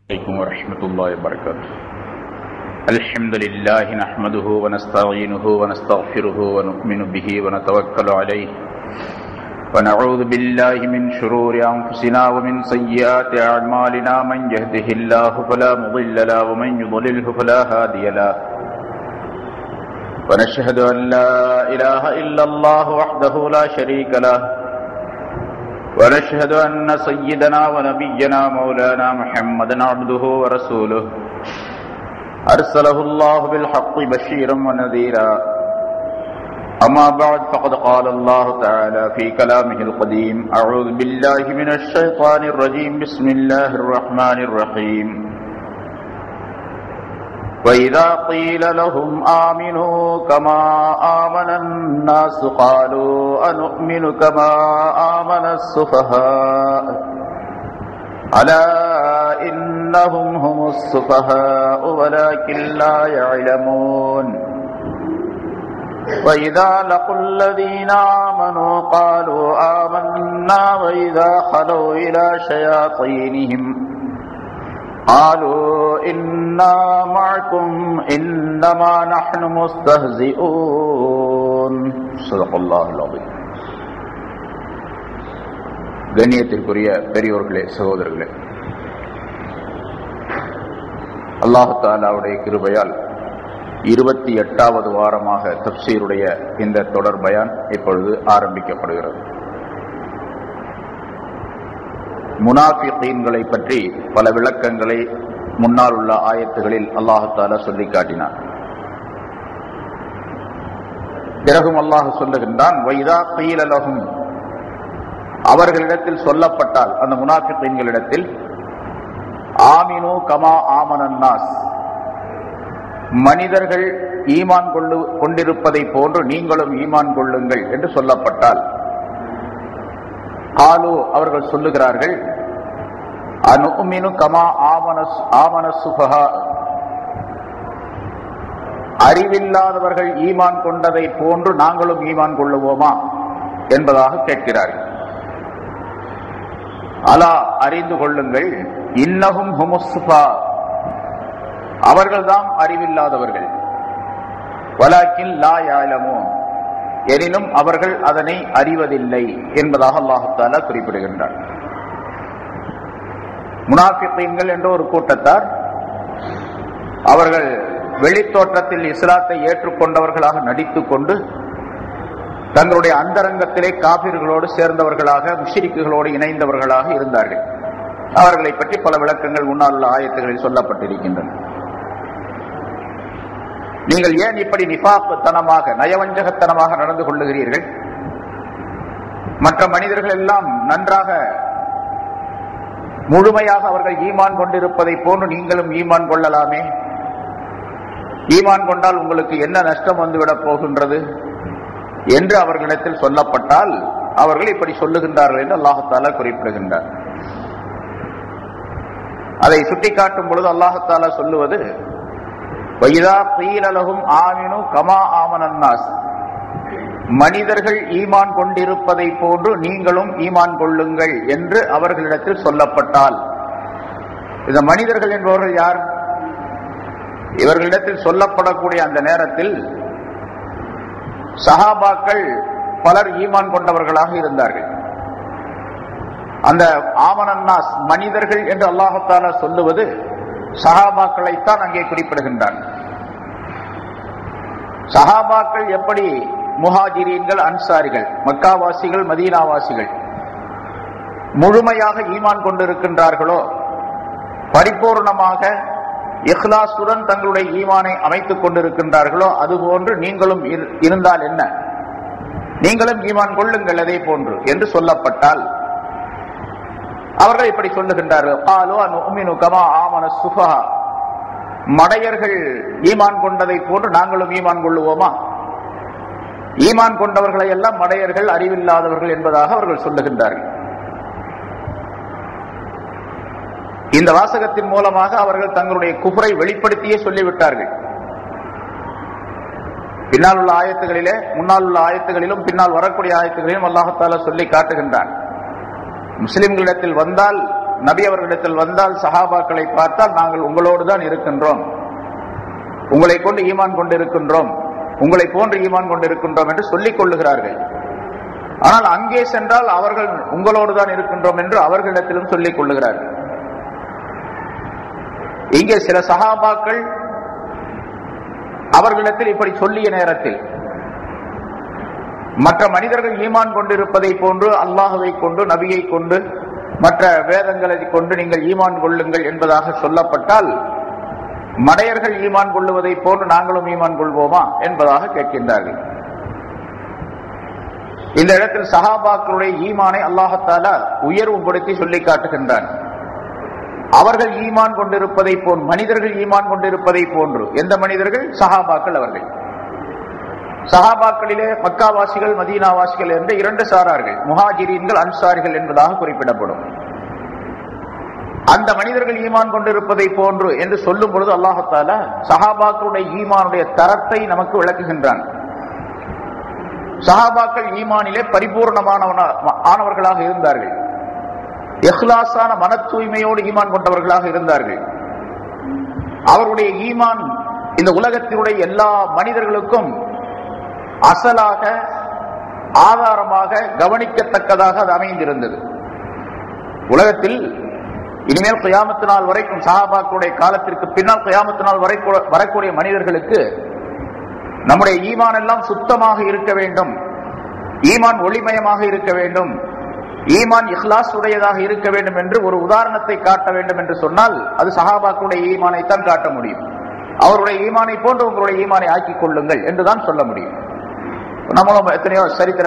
عليكم ورحمة الله وبركاته الحمد لله نحمده ونستعينه ونستغفره ونؤمن به ونتوكل عليه ونعوذ بالله من شرور أنفسنا ومن سيئات أعمالنا من يهده الله فلا مضل له ومن يضلله فلا هادي له ونشهد أن لا إله إلا الله وحده لا شريك له ونشهد أن سيدنا ونبينا مولانا محمدا عبده ورسوله أرسله الله بالحق بشيرا ونذيرا أما بعد فقد قال الله تعالى في كلامه القديم أعوذ بالله من الشيطان الرجيم بسم الله الرحمن الرحيم وإذا قيل لهم آمنوا كما آمن الناس قالوا أنؤمن كما آمن السفهاء ألا إنهم هم السفهاء ولكن لا يعلمون وإذا لقوا الذين آمنوا قالوا آمنا وإذا خلوا إلى شياطينهم قالوا إنا معكم إنما نحن مستهزئون صدق الله العظيم கண்ணியத்திற்குரிய பெரியோர்களே சகோதரர்களே அல்லாஹு தாலாவுடைய கிருபையால் இருபத்தி எட்டாவது வாரமாக தப்சீருடைய இந்த தொடர் பயான் இப்பொழுது ஆரம்பிக்கப்படுகிறது முனாஃபிகீன்களை பற்றி பல விளக்கங்களை முன்னால் உள்ள ஆயத்துகளில் அல்லாஹால சொல்லி காட்டினார் பிறகும் அல்லாஹ் சொல்லுகின்றான் வைதா கீழலகும் அவர்களிடத்தில் சொல்லப்பட்டால் அந்த முனாஃபிகீன்களிடத்தில் ஆமினு கமா ஆமனன்னாஸ் மனிதர்கள் ஈமான் கொண்டு கொண்டிருப்பதை போன்று நீங்களும் ஈமான் கொள்ளுங்கள் என்று சொல்லப்பட்டால் காலு அவர்கள் சொல்லுகிறார்கள் அனுமினு கமா ஆமனஸ் ஆமன சுபகா அறிவில்லாதவர்கள் ஈமான் கொண்டதை போன்று நாங்களும் ஈமான் கொள்ளுவோமா என்பதாக கேட்கிறார்கள் அலா அறிந்து கொள்ளுங்கள் இன்னகும் ஹுமுஸ்பா அவர்கள்தான் அறிவில்லாதவர்கள் வலாக்கின் லா யாழமோ எனினும் அவர்கள் அதனை அறிவதில்லை என்பதாக அல்லாஹால குறிப்பிடுகின்றார் முனாஃபித்தீன்கள் என்ற ஒரு கூட்டத்தார் அவர்கள் வெளித்தோற்றத்தில் இஸ்லாத்தை ஏற்றுக்கொண்டவர்களாக நடித்துக் கொண்டு தங்களுடைய அந்தரங்கத்திலே காபிர்களோடு சேர்ந்தவர்களாக முஷிரிக்குகளோடு இணைந்தவர்களாக இருந்தார்கள் அவர்களை பற்றி பல விளக்கங்கள் முன்னால் உள்ள ஆயத்துகளில் சொல்லப்பட்டிருக்கின்றன நீங்கள் ஏன் இப்படி நிபாப்புத்தனமாக நயவஞ்சகத்தனமாக நடந்து கொள்ளுகிறீர்கள் மற்ற மனிதர்கள் எல்லாம் நன்றாக முழுமையாக அவர்கள் ஈமான் கொண்டிருப்பதை போன்று நீங்களும் ஈமான் கொள்ளலாமே ஈமான் கொண்டால் உங்களுக்கு என்ன நஷ்டம் வந்துவிடப் போகின்றது என்று அவர்களிடத்தில் சொல்லப்பட்டால் அவர்கள் இப்படி சொல்லுகின்றார்கள் என்று அல்லாஹால குறிப்பிடுகின்றார் அதை சுட்டிக்காட்டும் பொழுது அல்லாஹால சொல்லுவது வைதா பீலலகும் ஆமினு கமா ஆமனன்னாஸ் மனிதர்கள் ஈமான் கொண்டிருப்பதை போன்று நீங்களும் ஈமான் கொள்ளுங்கள் என்று அவர்களிடத்தில் சொல்லப்பட்டால் இந்த மனிதர்கள் என்பவர்கள் யார் இவர்களிடத்தில் சொல்லப்படக்கூடிய அந்த நேரத்தில் சஹாபாக்கள் பலர் ஈமான் கொண்டவர்களாக இருந்தார்கள் அந்த ஆமனன்னாஸ் மனிதர்கள் என்று அல்லாஹால சொல்லுவது சஹாபாக்களைத்தான் அங்கே குறிப்பிடுகின்றான் சஹாபாக்கள் எப்படி முஹாஜிரீன்கள் அன்சாரிகள் மக்காவாசிகள் மதீனாவாசிகள் முழுமையாக ஈமான் கொண்டிருக்கின்றார்களோ பரிபூர்ணமாக இஹ்லாசுடன் தங்களுடைய ஈமானை அமைத்துக் கொண்டிருக்கின்றார்களோ அதுபோன்று நீங்களும் இருந்தால் என்ன நீங்களும் ஈமான் கொள்ளுங்கள் அதே போன்று என்று சொல்லப்பட்டால் அவர்கள் இப்படி சொல்லுகின்றார்கள் மடையர்கள் ஈமான் கொண்டதை போன்று நாங்களும் ஈமான் கொள்ளுவோமா ஈமான் கொண்டவர்களை எல்லாம் மடையர்கள் அறிவில்லாதவர்கள் என்பதாக அவர்கள் சொல்லுகின்றார்கள் இந்த வாசகத்தின் மூலமாக அவர்கள் தங்களுடைய குபரை வெளிப்படுத்தியே சொல்லிவிட்டார்கள் பின்னால் உள்ள ஆயத்துகளிலே முன்னால் உள்ள ஆயத்துகளிலும் பின்னால் வரக்கூடிய ஆயத்துகளிலும் அல்லாஹால சொல்லி காட்டுகின்றான் முஸ்லிம்களிடத்தில் வந்தால் நபி அவர்களிடத்தில் வந்தால் சஹாபாக்களை பார்த்தால் நாங்கள் உங்களோடு தான் இருக்கின்றோம் உங்களை கொண்டு ஈமான் கொண்டிருக்கின்றோம் உங்களை போன்று ஈமான் கொண்டிருக்கின்றோம் என்று சொல்லிக் கொள்ளுகிறார்கள் ஆனால் அங்கே சென்றால் அவர்கள் உங்களோடு தான் இருக்கின்றோம் என்று அவர்களிடத்திலும் சொல்லிக் கொள்ளுகிறார்கள் இங்கே சில சஹாபாக்கள் அவர்களிடத்தில் இப்படி சொல்லிய நேரத்தில் மற்ற மனிதர்கள் ஈமான் கொண்டிருப்பதை போன்று அல்லாஹுவை கொண்டு நபியை கொண்டு மற்ற வேதங்களை கொண்டு நீங்கள் ஈமான் கொள்ளுங்கள் என்பதாக சொல்லப்பட்டால் மடையர்கள் ஈமான் கொள்ளுவதை போன்று நாங்களும் ஈமான் கொள்வோமா என்பதாக கேட்கின்றார்கள் இந்த இடத்தில் சஹாபாக்களுடைய ஈமானை அல்லாஹத்தால உயர்வுபடுத்தி சொல்லி காட்டுகின்றான் அவர்கள் ஈமான் கொண்டிருப்பதை போன்று மனிதர்கள் ஈமான் கொண்டிருப்பதை போன்று எந்த மனிதர்கள் சஹாபாக்கள் அவர்கள் சஹாபாக்களிலே மக்காவாசிகள் மதீனாவாசிகள் என்ற இரண்டு சாரார்கள் முஹாஜிரீன்கள் அன்சாரிகள் என்பதாக குறிப்பிடப்படும் அந்த மனிதர்கள் ஈமான் கொண்டிருப்பதை போன்று என்று சொல்லும் பொழுது அல்லாஹத்தால சஹாபாக்களுடைய ஈமானுடைய தரத்தை நமக்கு விளக்குகின்றான் சஹாபாக்கள் ஈமானிலே பரிபூர்ணமானவன ஆனவர்களாக இருந்தார்கள் எஹ்லாசான மன தூய்மையோடு ஈமான் கொண்டவர்களாக இருந்தார்கள் அவருடைய ஈமான் இந்த உலகத்தினுடைய எல்லா மனிதர்களுக்கும் அசலாக ஆதாரமாக கவனிக்கத்தக்கதாக அது அமைந்திருந்தது உலகத்தில் இனிமேல் கயாமத்து நாள் வரைக்கும் சஹாபாக்களுடைய காலத்திற்கு பின்னால் கயாமத்து நாள் வரை வரக்கூடிய மனிதர்களுக்கு நம்முடைய ஈமான் எல்லாம் சுத்தமாக இருக்க வேண்டும் ஈமான் ஒளிமயமாக இருக்க வேண்டும் ஈமான் இஹ்லாஸ் உடையதாக இருக்க வேண்டும் என்று ஒரு உதாரணத்தை காட்ட வேண்டும் என்று சொன்னால் அது சஹாபாக்களுடைய ஈமானைத்தான் காட்ட முடியும் அவருடைய ஈமானை போன்று உங்களுடைய ஈமானை ஆக்கிக் கொள்ளுங்கள் என்றுதான் சொல்ல முடியும் நம்மளும் எத்தனையோ சரித்திர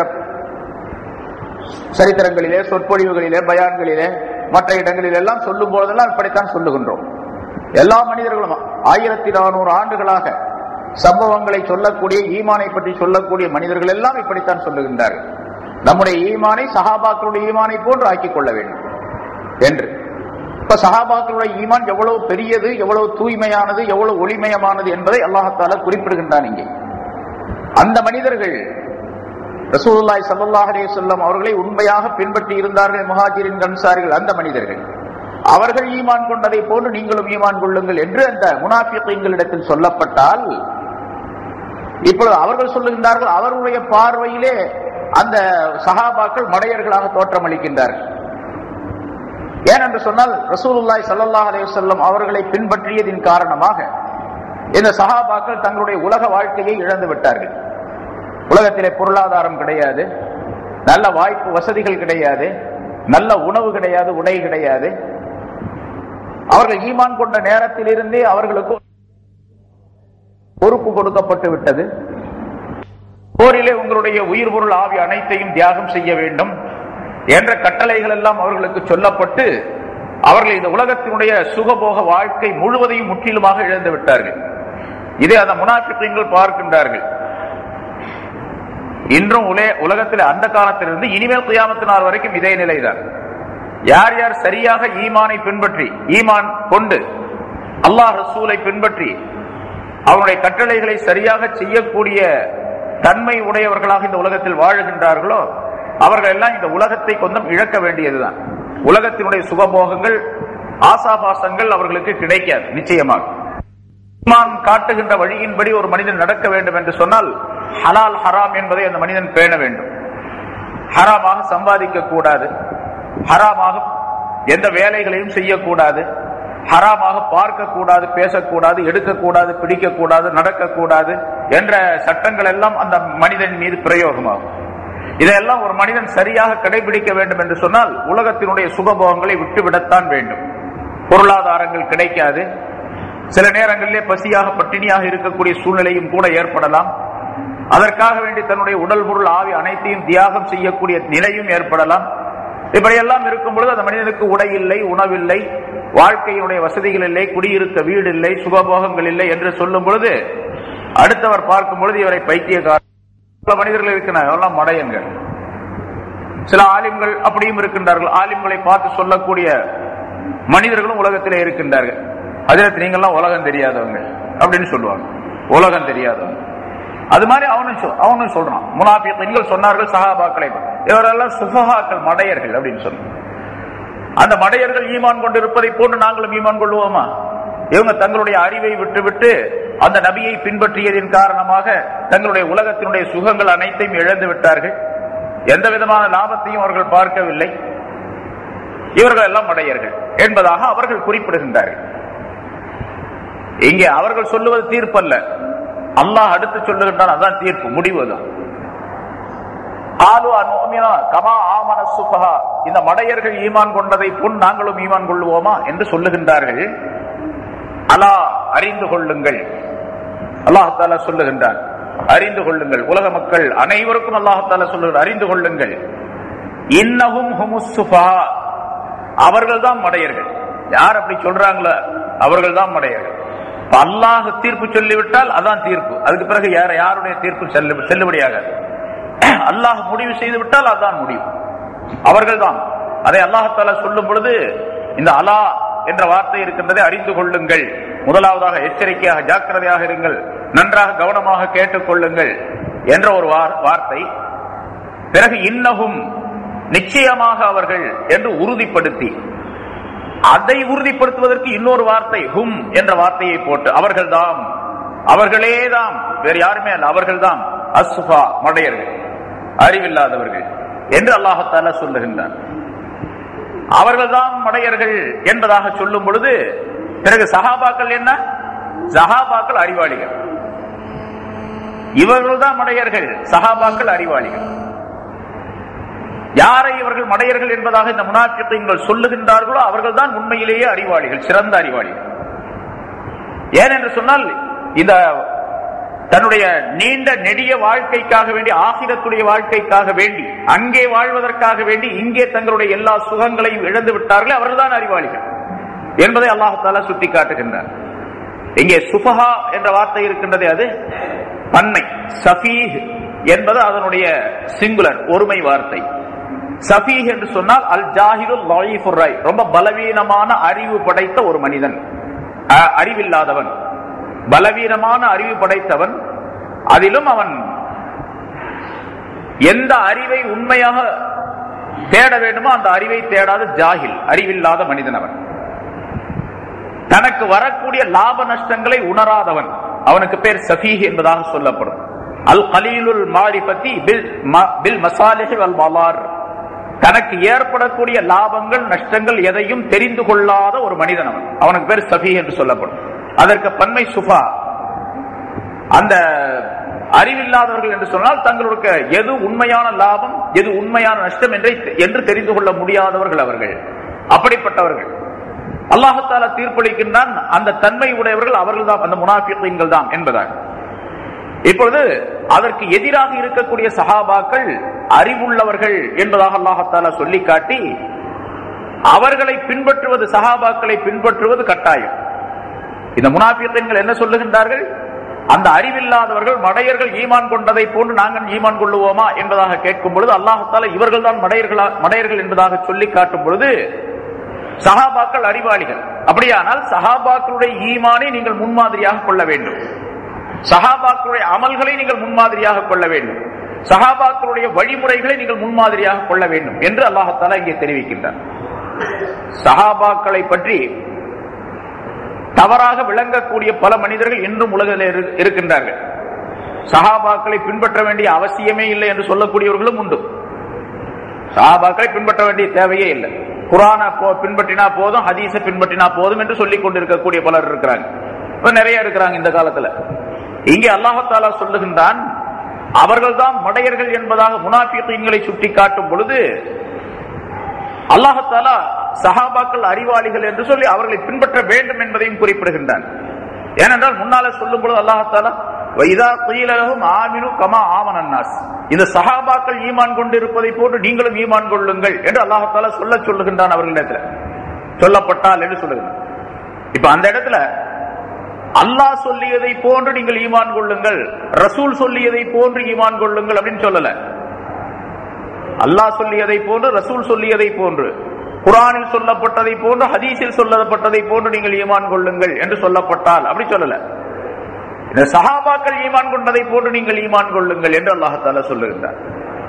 சரித்திரங்களிலே சொற்பொழிவுகளிலே பயான்களிலே மற்ற இடங்களில் எல்லாம் சொல்லும் போதெல்லாம் இப்படித்தான் சொல்லுகின்றோம் எல்லா மனிதர்களும் ஆயிரத்தி நானூறு ஆண்டுகளாக சம்பவங்களை சொல்லக்கூடிய ஈமானை பற்றி சொல்லக்கூடிய மனிதர்கள் எல்லாம் இப்படித்தான் சொல்லுகின்றார்கள் நம்முடைய ஈமானை சஹாபாக்களுடைய ஈமானை போன்று ஆக்கிக் கொள்ள வேண்டும் என்று இப்ப சஹாபாக்களுடைய ஈமான் எவ்வளவு பெரியது எவ்வளவு தூய்மையானது எவ்வளவு ஒளிமயமானது என்பதை அல்லாஹால குறிப்பிடுகின்றான் இங்கே அந்த மனிதர்கள் ரசூலுல்லாய் சல்லாஹ் அலே சொல்லம் அவர்களை உண்மையாக பின்பற்றி இருந்தார்கள் முஹாஜிரின் கன்சாரிகள் அந்த மனிதர்கள் அவர்கள் ஈமான் கொண்டதை போன்று நீங்களும் ஈமான் கொள்ளுங்கள் என்று அந்த முனாஃபிகளிடத்தில் சொல்லப்பட்டால் இப்பொழுது அவர்கள் சொல்லுகின்றார்கள் அவர்களுடைய பார்வையிலே அந்த சஹாபாக்கள் மடையர்களாக தோற்றமளிக்கின்றார்கள் ஏனென்று சொன்னால் ரசூலுல்லாய் சல்லாஹ் அலே சொல்லம் அவர்களை பின்பற்றியதின் காரணமாக இந்த சஹாபாக்கள் தங்களுடைய உலக வாழ்க்கையை இழந்து விட்டார்கள் உலகத்திலே பொருளாதாரம் கிடையாது நல்ல வாய்ப்பு வசதிகள் கிடையாது நல்ல உணவு கிடையாது உடை கிடையாது அவர்கள் ஈமான் கொண்ட நேரத்திலிருந்தே அவர்களுக்கு பொறுப்பு கொடுக்கப்பட்டு விட்டது போரிலே உங்களுடைய உயிர் பொருள் ஆவி அனைத்தையும் தியாகம் செய்ய வேண்டும் என்ற கட்டளைகள் எல்லாம் அவர்களுக்கு சொல்லப்பட்டு அவர்கள் இந்த உலகத்தினுடைய சுகபோக வாழ்க்கை முழுவதையும் முற்றிலுமாக இழந்து விட்டார்கள் இதை அந்த முனாபிக்கங்கள் பார்க்கின்றார்கள் இன்றும் உலே உலகத்தில் அந்த காலத்திலிருந்து இனிமேல் குயாமத்து நாள் வரைக்கும் இதே நிலைதான் யார் யார் சரியாக ஈமானை பின்பற்றி ஈமான் கொண்டு அல்லாஹ் ரசூலை பின்பற்றி அவருடைய கட்டளைகளை சரியாக செய்யக்கூடிய தன்மை உடையவர்களாக இந்த உலகத்தில் வாழுகின்றார்களோ அவர்கள் எல்லாம் இந்த உலகத்தை கொஞ்சம் இழக்க வேண்டியதுதான் உலகத்தினுடைய சுகபோகங்கள் ஆசாபாசங்கள் அவர்களுக்கு கிடைக்காது நிச்சயமாக ஈமான் காட்டுகின்ற வழியின்படி ஒரு மனிதன் நடக்க வேண்டும் என்று சொன்னால் ஹலால் ஹராம் என்பதை அந்த மனிதன் பேண வேண்டும் ஹராமாக சம்பாதிக்க கூடாது ஹராமாக எந்த வேலைகளையும் செய்யக்கூடாது ஹராமாக பார்க்க கூடாது பேசக்கூடாது எடுக்கக்கூடாது பிடிக்கக்கூடாது நடக்கக்கூடாது என்ற சட்டங்கள் எல்லாம் அந்த மனிதன் மீது பிரயோகமாகும் இதையெல்லாம் ஒரு மனிதன் சரியாக கடைபிடிக்க வேண்டும் என்று சொன்னால் உலகத்தினுடைய சுகபோகங்களை விட்டுவிடத்தான் வேண்டும் பொருளாதாரங்கள் கிடைக்காது சில நேரங்களிலே பசியாக பட்டினியாக இருக்கக்கூடிய சூழ்நிலையும் கூட ஏற்படலாம் அதற்காக வேண்டி தன்னுடைய உடல் பொருள் ஆவி அனைத்தையும் தியாகம் செய்யக்கூடிய நிலையும் ஏற்படலாம் இப்படியெல்லாம் இருக்கும் பொழுது அந்த மனிதனுக்கு உடை இல்லை உணவில்லை வாழ்க்கையினுடைய வசதிகள் இல்லை குடியிருக்க வீடு இல்லை சுகபோகங்கள் இல்லை என்று சொல்லும் பொழுது அடுத்தவர் பார்க்கும் பொழுது இவரை பைத்தியக்கார பல மனிதர்கள் இருக்கிறார் எல்லாம் மடையங்கள் சில ஆலிம்கள் அப்படியும் இருக்கின்றார்கள் ஆலிம்களை பார்த்து சொல்லக்கூடிய மனிதர்களும் உலகத்திலே இருக்கின்றார்கள் அதில் நீங்கள்லாம் உலகம் தெரியாதவங்க அப்படின்னு சொல்லுவாங்க உலகம் தெரியாதவங்க அது மாதிரி அவனும் சொல்- அவனும் சொல்றான் முனாபியங்கள் சொன்னார்கள் சஹாபாக்களை இவரெல்லாம் சுஃபஹாக்கள் மடையர்கள் அப்படின்னு சொன்னான் அந்த மடையர்கள் ஈமான் கொண்டிருப்பதை போன்று நாங்களும் ஈமான் கொள்வோமா இவங்க தங்களுடைய அறிவை விட்டுவிட்டு அந்த நபியை பின்பற்றியதின் காரணமாக தங்களுடைய உலகத்தினுடைய சுகங்கள் அனைத்தையும் இழந்து விட்டார்கள் எந்த விதமான லாபத்தையும் அவர்கள் பார்க்கவில்லை இவர்கள் எல்லாம் மடையர்கள் என்பதாக அவர்கள் குறிப்பிடுகின்றார்கள் இங்கே அவர்கள் சொல்லுவது தீர்ப்பல்ல அல்லாஹ் அடுத்து சொல்லுகின்றான் அதான் தீர்ப்பு முடிவுதான் ஆலு அனுமினா கமா ஆமன சுபஹா இந்த மடையர்கள் ஈமான் கொண்டதை போல் நாங்களும் ஈமான் கொள்வோமா என்று சொல்லுகின்றார்கள் அலா அறிந்து கொள்ளுங்கள் அல்லாஹால சொல்லுகின்றான் அறிந்து கொள்ளுங்கள் உலக மக்கள் அனைவருக்கும் அல்லாஹால சொல்லுகிறார் அறிந்து கொள்ளுங்கள் இன்னகும் ஹுமுசுபா அவர்கள் தான் மடையர்கள் யார் அப்படி சொல்றாங்களோ அவர்கள் தான் மடையர்கள் இப்ப அல்லாஹ் தீர்ப்பு சொல்லிவிட்டால் அதான் தீர்ப்பு அதுக்கு பிறகு யார யாருடைய தீர்ப்பு செல்லு செல்லுபடியாகாது அல்லாஹ் முடிவு செய்து விட்டால் அதான் முடிவு அவர்கள் தான் அதை அல்லாஹால சொல்லும் பொழுது இந்த அலா என்ற வார்த்தை இருக்கின்றதை அறிந்து கொள்ளுங்கள் முதலாவதாக எச்சரிக்கையாக ஜாக்கிரதையாக இருங்கள் நன்றாக கவனமாக கேட்டுக் கொள்ளுங்கள் என்ற ஒரு வார்த்தை பிறகு இன்னகும் நிச்சயமாக அவர்கள் என்று உறுதிப்படுத்தி அதை உறுதிப்படுத்துவதற்கு இன்னொரு வார்த்தை ஹும் என்ற வார்த்தையை போட்டு அவர்கள் தாம் அவர்களே தாம் வேறு யாருமே அல்ல அவர்கள் தாம் அசுஃபா மடையர்கள் அறிவில்லாதவர்கள் என்று அல்லாஹத்தால சொல்லுகின்றார் அவர்கள் தான் மடையர்கள் என்பதாக சொல்லும் பொழுது பிறகு சஹாபாக்கள் என்ன சஹாபாக்கள் அறிவாளிகள் இவர்கள் தான் மடையர்கள் சஹாபாக்கள் அறிவாளிகள் யாரை இவர்கள் மடையர்கள் என்பதாக இந்த முனாக்கியத்தை சொல்லுகின்றார்களோ அவர்கள் தான் உண்மையிலேயே அறிவாளிகள் சிறந்த அறிவாளிகள் ஏனென்று சொன்னால் இந்த தன்னுடைய நீண்ட நெடிய வாழ்க்கைக்காக வேண்டி ஆசிரத்துடைய வாழ்க்கைக்காக வேண்டி அங்கே வாழ்வதற்காக வேண்டி இங்கே தங்களுடைய எல்லா சுகங்களையும் இழந்து விட்டார்களே அவர்கள்தான் அறிவாளிகள் என்பதை அல்லாஹால சுட்டி காட்டுகின்றார் இங்கே சுபஹா என்ற வார்த்தை இருக்கின்றதே அது பண்ணை சஃபீஹ் என்பது அதனுடைய சிங்குலர் ஒருமை வார்த்தை சஃபீஹ் என்று சொன்னால் அல் ஜாஹிருல் ராய் ரொம்ப பலவீனமான அறிவு படைத்த ஒரு மனிதன் அறிவில்லாதவன் பலவீனமான அறிவு படைத்தவன் அதிலும் அவன் எந்த அறிவை உண்மையாக தேட வேண்டுமோ அந்த அறிவை தேடாத ஜாகில் அறிவில்லாத மனிதன் அவன் தனக்கு வரக்கூடிய லாப நஷ்டங்களை உணராதவன் அவனுக்கு பேர் சஃபீஹ் என்பதாக சொல்லப்படும் அல் கலீலுல் மாரிபத்தி பில் மசாலிஹி வல் மலார் தனக்கு ஏற்படக்கூடிய லாபங்கள் நஷ்டங்கள் எதையும் தெரிந்து கொள்ளாத ஒரு மனிதன் அவன் அவனுக்கு பேர் சஃபி என்று சொல்லப்படும் அதற்கு பன்மை சுஃபா அந்த அறிவில்லாதவர்கள் என்று சொன்னால் தங்களுக்கு எது உண்மையான லாபம் எது உண்மையான நஷ்டம் என்றை என்று தெரிந்து கொள்ள முடியாதவர்கள் அவர்கள் அப்படிப்பட்டவர்கள் அல்லாஹால தீர்ப்பளிக்கின்றான் அந்த தன்மை உடையவர்கள் அவர்கள் தான் அந்த முனாஃபிகள் தான் என்பதாக இப்பொழுது அதற்கு எதிராக இருக்கக்கூடிய சஹாபாக்கள் அறிவுள்ளவர்கள் என்பதாக அல்லாஹால சொல்லி காட்டி அவர்களை பின்பற்றுவது சஹாபாக்களை பின்பற்றுவது கட்டாயம் இந்த முனாபியங்கள் என்ன சொல்லுகின்றார்கள் அந்த அறிவில்லாதவர்கள் மடையர்கள் ஈமான் கொண்டதை போன்று நாங்கள் ஈமான் கொள்ளுவோமா என்பதாக கேட்கும் பொழுது அல்லாஹால இவர்கள் தான் மடையர்களா மடையர்கள் என்பதாக சொல்லி காட்டும் பொழுது சஹாபாக்கள் அறிவாளிகள் அப்படியானால் சஹாபாக்களுடைய ஈமானை நீங்கள் முன்மாதிரியாக கொள்ள வேண்டும் சஹாபாக்களுடைய அமல்களை நீங்கள் முன்மாதிரியாக கொள்ள வேண்டும் சஹாபாக்களுடைய வழிமுறைகளை நீங்கள் முன்மாதிரியாக கொள்ள வேண்டும் என்று அல்லாஹால இங்கே தெரிவிக்கின்றார் சஹாபாக்களை பற்றி தவறாக விளங்கக்கூடிய பல மனிதர்கள் இன்றும் உலகில் இருக்கின்றார்கள் சஹாபாக்களை பின்பற்ற வேண்டிய அவசியமே இல்லை என்று சொல்லக்கூடியவர்களும் உண்டு சஹாபாக்களை பின்பற்ற வேண்டிய தேவையே இல்லை குரான பின்பற்றினா போதும் ஹதீஸை பின்பற்றினா போதும் என்று சொல்லிக் கொண்டிருக்கக்கூடிய பலர் இருக்கிறாங்க இப்ப நிறைய இருக்கிறாங்க இந்த காலத்துல இங்கே அல்லாஹாலா சொல்லுகின்றான் அவர்கள் தான் மடையர்கள் என்பதாக முனாபியங்களை சுட்டி காட்டும் பொழுது அல்லாஹாலா சஹாபாக்கள் அறிவாளிகள் என்று சொல்லி அவர்களை பின்பற்ற வேண்டும் என்பதையும் குறிப்பிடுகின்றான் ஏனென்றால் முன்னால சொல்லும் பொழுது அல்லாஹாலா வைதா குயிலகும் ஆமினு கமா ஆமனன்னாஸ் இந்த சஹாபாக்கள் ஈமான் கொண்டு இருப்பதை போன்று நீங்களும் ஈமான் கொள்ளுங்கள் என்று அல்லாஹால சொல்ல சொல்லுகின்றான் அவர்களிடத்துல சொல்லப்பட்டால் என்று சொல்லுகிறான் இப்ப அந்த இடத்துல அல்லாஹ் சொல்லியதை போன்று நீங்கள் ஈமான் கொள்ளுங்கள் ரசூல் சொல்லியதை போன்று ஈமான் கொள்ளுங்கள் அப்படின்னு சொல்லல அல்லாஹ் சொல்லியதை போன்று ரசூல் சொல்லியதை போன்று குரானில் சொல்லப்பட்டதை போன்று ஹதீஸில் சொல்லப்பட்டதை போன்று நீங்கள் ஈமான் கொள்ளுங்கள் என்று சொல்லப்பட்டால் அப்படி சொல்லல இந்த சஹாபாக்கள் ஈமான் கொண்டதை போன்று நீங்கள் ஈமான் கொள்ளுங்கள் என்று அல்லாஹால சொல்லுகின்றார்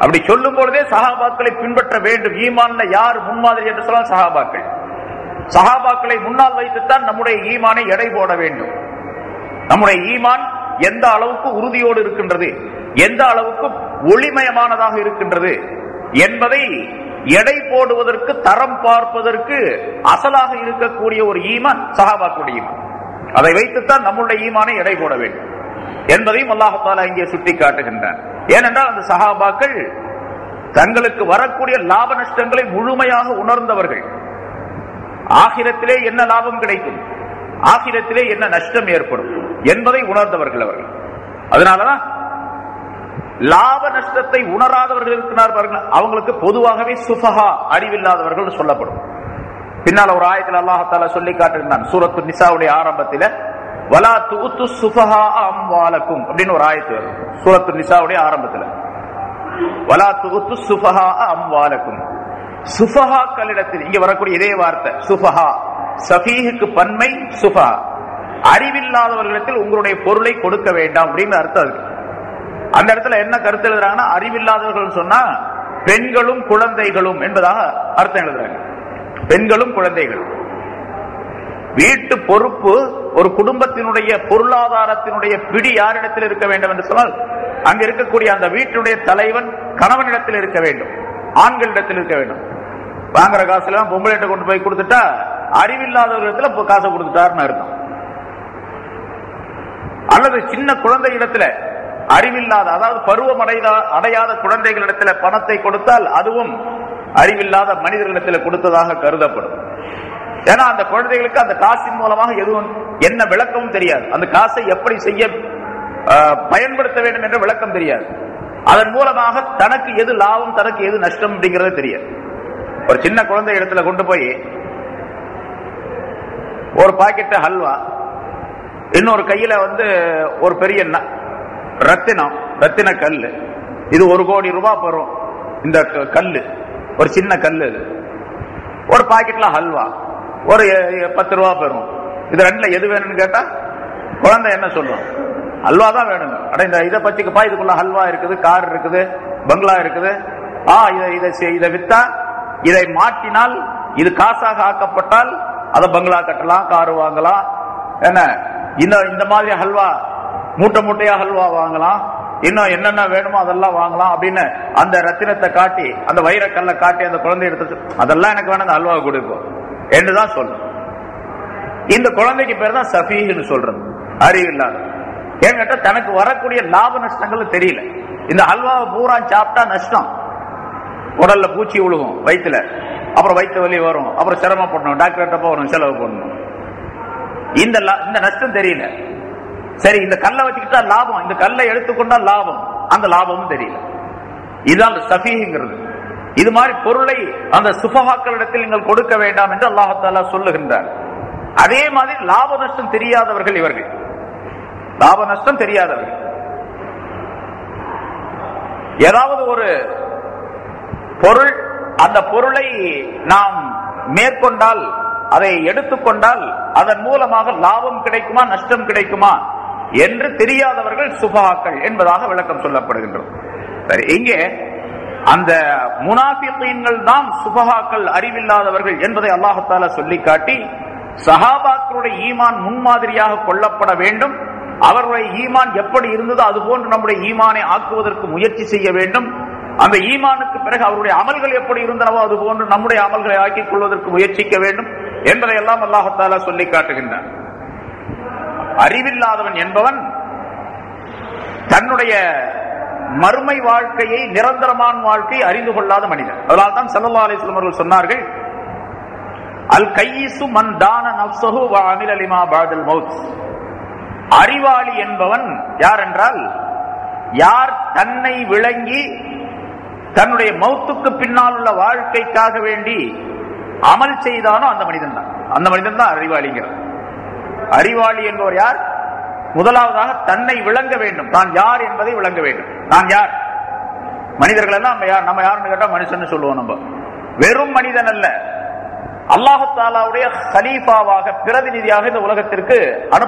அப்படி சொல்லும் பொழுதே சஹாபாக்களை பின்பற்ற வேண்டும் ஈமான்ல யார் முன்மாதிரி என்று சொன்னால் சஹாபாக்கள் சஹாபாக்களை முன்னால் வைத்துத்தான் நம்முடைய ஈமானை எடை போட வேண்டும் நம்முடைய ஈமான் எந்த அளவுக்கு உறுதியோடு இருக்கின்றது எந்த அளவுக்கு ஒளிமயமானதாக இருக்கின்றது என்பதை எடை போடுவதற்கு தரம் பார்ப்பதற்கு அசலாக இருக்கக்கூடிய ஒரு ஈமான் சஹாபாக்களுடைய ஈமான் அதை வைத்துத்தான் நம்முடைய ஈமானை எடை போட வேண்டும் என்பதையும் அல்லாஹால இங்கே சுட்டி காட்டுகின்றார் ஏனென்றால் அந்த சஹாபாக்கள் தங்களுக்கு வரக்கூடிய லாப நஷ்டங்களை முழுமையாக உணர்ந்தவர்கள் ஆகிரத்திலே என்ன லாபம் கிடைக்கும் ஆகிரத்திலே என்ன நஷ்டம் ஏற்படும் என்பதை உணர்ந்தவர்கள் அவர்கள் அதனாலதான் லாப நஷ்டத்தை உணராதவர்கள் இருக்கிறார் பாருங்கள் அவங்களுக்கு பொதுவாகவே சுஃபஹா அறிவில்லாதவர்கள் சொல்லப்படும் பின்னால் ஒரு ஆயத்தில் அல்லாஹால சொல்லி காட்டுகிறான் சூரத்து நிசாவுடைய ஆரம்பத்தில் வலா தூத்து சுஃபஹா அம்வாலக்கும் அப்படின்னு ஒரு ஆயத்து வரும் சூரத்து நிசாவுடைய ஆரம்பத்தில் வலா தூத்து சுஃபஹா அம்வாலக்கும் சுஃபஹாக்களிடத்தில் இங்க வரக்கூடிய இதே வார்த்தை சுஃபஹா சஃபீஹுக்கு பன்மை சுஃபா அறிவில்லாதவர்களிடத்தில் உங்களுடைய பொருளை கொடுக்க வேண்டாம் அப்படின்னு அர்த்தம் இருக்கு அந்த இடத்துல என்ன கருத்து எழுதுறாங்கன்னா அறிவில்லாதவர்கள் சொன்னா பெண்களும் குழந்தைகளும் என்பதாக அர்த்தம் எழுதுறாங்க பெண்களும் குழந்தைகளும் வீட்டு பொறுப்பு ஒரு குடும்பத்தினுடைய பொருளாதாரத்தினுடைய பிடி யாரிடத்தில் இருக்க வேண்டும் என்று சொன்னால் அங்க இருக்கக்கூடிய அந்த வீட்டினுடைய தலைவன் கணவனிடத்தில் இருக்க வேண்டும் ஆண்களிடத்தில் இருக்க வேண்டும் வாங்குற காசுல எல்லாம் பொம்பளைகிட்ட கொண்டு போய் கொடுத்துட்டா அறிவில்லாதவர்களிடத்துல காசை கொடுத்துட்டாருன்னு அர்த்தம் அல்லது சின்ன குழந்தை இடத்துல அறிவில்லாத அதாவது பருவம் அடைதா அடையாத குழந்தைகளிடத்துல பணத்தை கொடுத்தால் அதுவும் அறிவில்லாத மனிதர்களிடத்தில் கொடுத்ததாக கருதப்படும் ஏன்னா அந்த குழந்தைகளுக்கு அந்த காசின் மூலமாக எதுவும் என்ன விளக்கமும் தெரியாது அந்த காசை எப்படி செய்ய பயன்படுத்த வேண்டும் என்ற விளக்கம் தெரியாது அதன் மூலமாக தனக்கு எது லாபம் தனக்கு எது நஷ்டம் அப்படிங்கிறது தெரியாது ஒரு சின்ன குழந்தை இடத்துல கொண்டு போய் ஒரு பாக்கெட் ஹல்வா இன்னொரு கையில வந்து ஒரு பெரிய ரத்தினம் ரத்தின கல்லு இது ஒரு கோடி ரூபாய் பெறும் இந்த கல்லு ஒரு சின்ன கல்லு இது ஒரு பாக்கெட்ல ஹல்வா ஒரு பத்து ரூபா பெறும் இது ரெண்டுல எது வேணும்னு கேட்டா குழந்தை என்ன சொல்லும் ஹல்வா தான் வேணுங்க அட இந்த இதை பச்சுக்குப்பா இதுக்குள்ள ஹல்வா இருக்குது கார் இருக்குது பங்களா இருக்குது ஆ இதை இதை இதை வித்தா இதை மாற்றினால் இது காசாக ஆக்கப்பட்டால் அதை பங்களா கட்டலாம் கார் வாங்கலாம் என்ன இந்த இந்த மாதிரி ஹல்வா மூட்டை மூட்டையா ஹல்வா வாங்கலாம் இன்னும் என்னென்ன வேணுமோ அதெல்லாம் வாங்கலாம் அப்படின்னு அந்த ரத்தினத்தை காட்டி அந்த வைரக்கல்லை காட்டி அந்த குழந்தை எடுத்து அதெல்லாம் எனக்கு வேணும் அந்த ஹல்வா கொடுக்கும் என்றுதான் சொல்லும் இந்த குழந்தைக்கு பேர் தான் சஃபீன்னு சொல்றது அறிவில்லாத ஏன் கேட்டா தனக்கு வரக்கூடிய லாப நஷ்டங்கள் தெரியல இந்த ஹல்வாவை பூரா சாப்பிட்டா நஷ்டம் உடல்ல பூச்சி விழுகும் வயிற்றுல அப்புறம் வயிற்று வலி வரும் அப்புறம் சிரமப்படணும் டாக்டர்கிட்ட போகணும் செலவு பண்ணணும் இந்த இந்த நஷ்டம் தெரியல சரி இந்த கல்லை வச்சுக்கிட்டா லாபம் இந்த கல்லை எடுத்துக்கொண்டா லாபம் அந்த லாபமும் தெரியல இதுதான் சஃபீங்கிறது இது மாதிரி பொருளை அந்த சுபகாக்களிடத்தில் நீங்கள் கொடுக்க வேண்டாம் என்று அல்லாஹாலா சொல்லுகின்றார் அதே மாதிரி லாப நஷ்டம் தெரியாதவர்கள் இவர்கள் லாப நஷ்டம் தெரியாதவர்கள் ஏதாவது ஒரு பொருள் அந்த பொருளை நாம் மேற்கொண்டால் அதை எடுத்துக்கொண்டால் அதன் மூலமாக லாபம் கிடைக்குமா நஷ்டம் கிடைக்குமா என்று தெரியாதவர்கள் சுபாக்கள் என்பதாக விளக்கம் சொல்லப்படுகின்றது சரி இங்கே அந்த முனாபிகள் தான் சுபகாக்கள் அறிவில்லாதவர்கள் என்பதை அல்லாஹால சொல்லி காட்டி சஹாபாக்களுடைய ஈமான் முன்மாதிரியாக கொள்ளப்பட வேண்டும் அவர்களுடைய ஈமான் எப்படி இருந்ததோ அதுபோன்று நம்முடைய ஈமானை ஆக்குவதற்கு முயற்சி செய்ய வேண்டும் அந்த ஈமானுக்கு பிறகு அவருடைய அமல்கள் எப்படி இருந்தனவோ அது போன்று நம்முடைய அமல்களை ஆக்கிக் கொள்வதற்கு முயற்சிக்க வேண்டும் என்பதை எல்லாம் அல்லாஹால சொல்லி காட்டுகின்றான் அறிவில்லாதவன் என்பவன் தன்னுடைய மறுமை வாழ்க்கையை நிரந்தரமான வாழ்க்கை அறிந்து கொள்ளாத மனிதன் அதனால் தான் சல்லா அலிஸ்லம் அவர்கள் சொன்னார்கள் அல் கையிசு மன் தான நப்சஹு அமில் அலிமா பாதல் மவுத் அறிவாளி என்பவன் யார் என்றால் யார் தன்னை விளங்கி தன்னுடைய மௌத்துக்கு பின்னால் உள்ள வாழ்க்கைக்காக வேண்டி அமல் செய்தானோ அந்த மனிதன் தான் அந்த மனிதன் தான் அறிவாளிங்கிறார் அறிவாளி என்பவர் யார் முதலாவதாக தன்னை விளங்க வேண்டும் தான் யார் என்பதை விளங்க வேண்டும் நான் யார் மனிதர்கள் எல்லாம் நம்ம யார் நம்ம யாருன்னு கேட்டா மனுஷன் சொல்லுவோம் நம்ம வெறும் மனிதன் அல்ல அல்லாஹாலாவுடைய ஹலீஃபாவாக பிரதிநிதியாக இந்த உலகத்திற்கு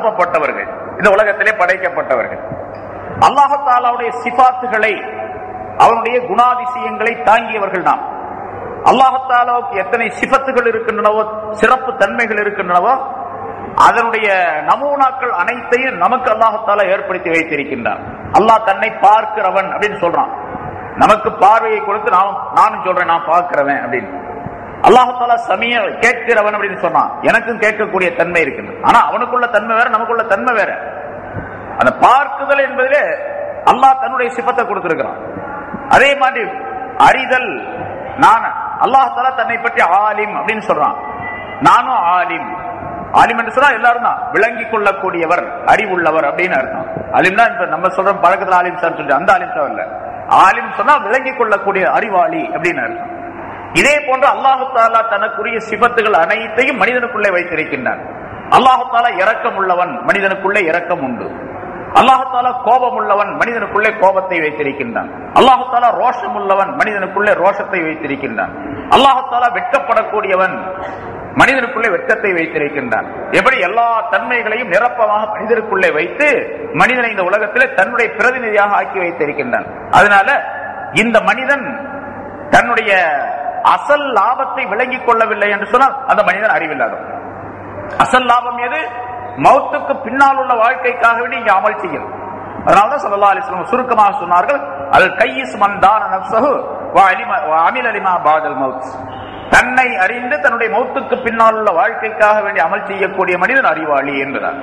அனுப்பப்பட்டவர்கள் இந்த உலகத்திலே படைக்கப்பட்டவர்கள் அல்லாஹாலாவுடைய சிபாத்துகளை அவனுடைய குணாதிசயங்களை தாங்கியவர்கள் நாம் அல்லாஹத்தாலாவுக்கு எத்தனை சிபத்துகள் இருக்கின்றனவோ சிறப்பு தன்மைகள் இருக்கின்றனவோ அதனுடைய நமூனாக்கள் அனைத்தையும் நமக்கு அல்லாஹத்தாலா ஏற்படுத்தி வைத்திருக்கின்றான் அல்லாஹ் தன்னை பார்க்கிறவன் அப்படின்னு சொல்றான் நமக்கு பார்வையை கொடுத்து நான் நானும் சொல்றேன் நான் பார்க்கிறவன் அப்படின்னு அல்லாஹால சமய கேட்கிறவன் அப்படின்னு சொன்னான் எனக்கும் கேட்கக்கூடிய தன்மை இருக்குது ஆனா அவனுக்குள்ள தன்மை வேற நமக்குள்ள தன்மை வேற அந்த பார்க்குதல் என்பதிலே அல்லாஹ் தன்னுடைய சிப்பத்தை கொடுத்திருக்கிறான் அதே மாதிரி அறிதல் நான் அல்லாஹால தன்னை பற்றி ஆலிம் அப்படின்னு சொல்றான் நானும் ஆலிம் ஆலிம் என்று சொன்னா எல்லாரும் தான் விளங்கிக் கொள்ளக்கூடியவர் அறிவுள்ளவர் அப்படின்னு அர்த்தம் ஆலிம் தான் இப்ப நம்ம சொல்றோம் பழக்கத்துல ஆலிம் சார் சொல்லி அந்த ஆலிம் சார் இல்ல ஆலிம் சொன்னா விளங்கிக் கொள்ளக்கூடிய அறிவாளி அப்படின்னு அர்த்தம் இதே போன்று அல்லாஹு தாலா தனக்குரிய சிபத்துகள் அனைத்தையும் மனிதனுக்குள்ளே வைத்திருக்கின்றான் அல்லாஹு தாலா இரக்கம் உள்ளவன் மனிதனுக்குள்ளே இரக்கம் உண்டு அல்லாஹு தாலா கோபம் உள்ளவன் மனிதனுக்குள்ளே கோபத்தை வைத்திருக்கின்றான் அல்லாஹு தாலா ரோஷம் உள்ளவன் மனிதனுக்குள்ளே ரோஷத்தை வைத்திருக்கின்றான் அல்லாஹு தாலா வெட்கப்படக்கூடியவன் மனிதனுக்குள்ளே வெட்கத்தை வைத்திருக்கின்றான் எப்படி எல்லா தன்மைகளையும் நிரப்பமாக மனிதனுக்குள்ளே வைத்து மனிதனை இந்த உலகத்திலே தன்னுடைய பிரதிநிதியாக ஆக்கி வைத்திருக்கின்றான் அதனால இந்த மனிதன் தன்னுடைய அசல் லாபத்தை விளங்கிக் கொள்ளவில்லை என்று சொன்னால் அந்த மனிதன் அறிவில்லாதவன் அசல் லாபம் எது மௌத்துக்கு பின்னால் உள்ள வாழ்க்கைக்காக வேண்டி இங்க அமல் செய்யணும் அதனாலதான் சல்லா அலிஸ்லாம் சுருக்கமாக சொன்னார்கள் அல் கையிஸ் மந்தான நப்சஹு அமில் அலிமா பாதல் மவுத் தன்னை அறிந்து தன்னுடைய மௌத்துக்கு பின்னால் உள்ள வாழ்க்கைக்காக வேண்டி அமல் செய்யக்கூடிய மனிதன் அறிவாளி என்பதார்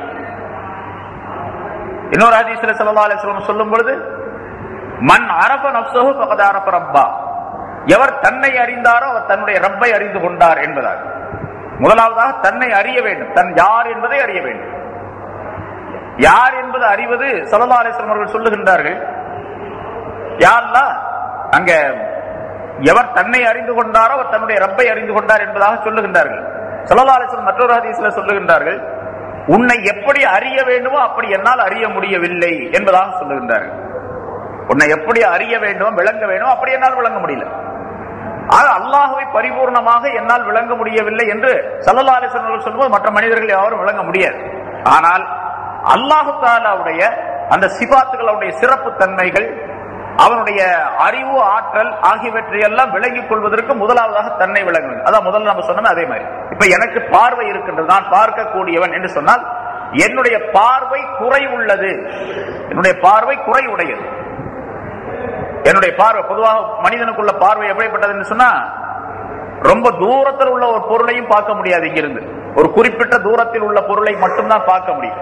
இன்னொரு ஹதீஸ்ல சல்லா அலிஸ்லாம் சொல்லும் பொழுது மண் அரப நப்சஹு பகத அரப ரப்பா எவர் தன்னை அறிந்தாரோ அவர் தன்னுடைய ரப்பை அறிந்து கொண்டார் என்பதார் முதலாவதாக தன்னை அறிய வேண்டும் தன் யார் என்பதை அறிய வேண்டும் யார் என்பது அறிவது சல்லா அலிஸ்லாம் அவர்கள் சொல்லுகின்றார்கள் யாருலா அங்க எவர் தன்னை அறிந்து கொண்டாரோ அவர் தன்னுடைய ரப்பை அறிந்து கொண்டார் என்பதாக சொல்லுகின்றார்கள் சல்லா அலிஸ்லாம் மற்றொரு ஹதீஸ்ல சொல்லுகின்றார்கள் உன்னை எப்படி அறிய வேண்டுமோ அப்படி என்னால் அறிய முடியவில்லை என்பதாக சொல்லுகின்றார்கள் உன்னை எப்படி அறிய வேண்டுமோ விளங்க வேண்டுமோ அப்படி என்னால் விளங்க முடியல ஆக அல்லாஹுவை பரிபூர்ணமாக என்னால் விளங்க முடியவில்லை என்று சல்லல்லா அலிஸ்வர்கள் சொல்லும்போது மற்ற மனிதர்கள் யாரும் விளங்க முடியாது ஆனால் அல்லாஹு தாலாவுடைய அந்த சிபாத்துகளுடைய சிறப்பு தன்மைகள் அவனுடைய அறிவு ஆற்றல் ஆகியவற்றை எல்லாம் விளங்கிக் கொள்வதற்கு முதலாவதாக தன்னை விளங்க வேண்டும் அதான் முதல்ல நம்ம சொன்னோம் அதே மாதிரி இப்ப எனக்கு பார்வை இருக்கின்றது நான் பார்க்கக்கூடியவன் என்று சொன்னால் என்னுடைய பார்வை குறை உள்ளது என்னுடைய பார்வை குறை உடையது என்னுடைய பார்வை பொதுவாக மனிதனுக்குள்ள பார்வை எப்படிப்பட்டதுன்னு சொன்னா ரொம்ப தூரத்தில் உள்ள ஒரு பொருளையும் பார்க்க முடியாது இங்கிருந்து ஒரு குறிப்பிட்ட தூரத்தில் உள்ள பொருளை மட்டும்தான் பார்க்க முடியும்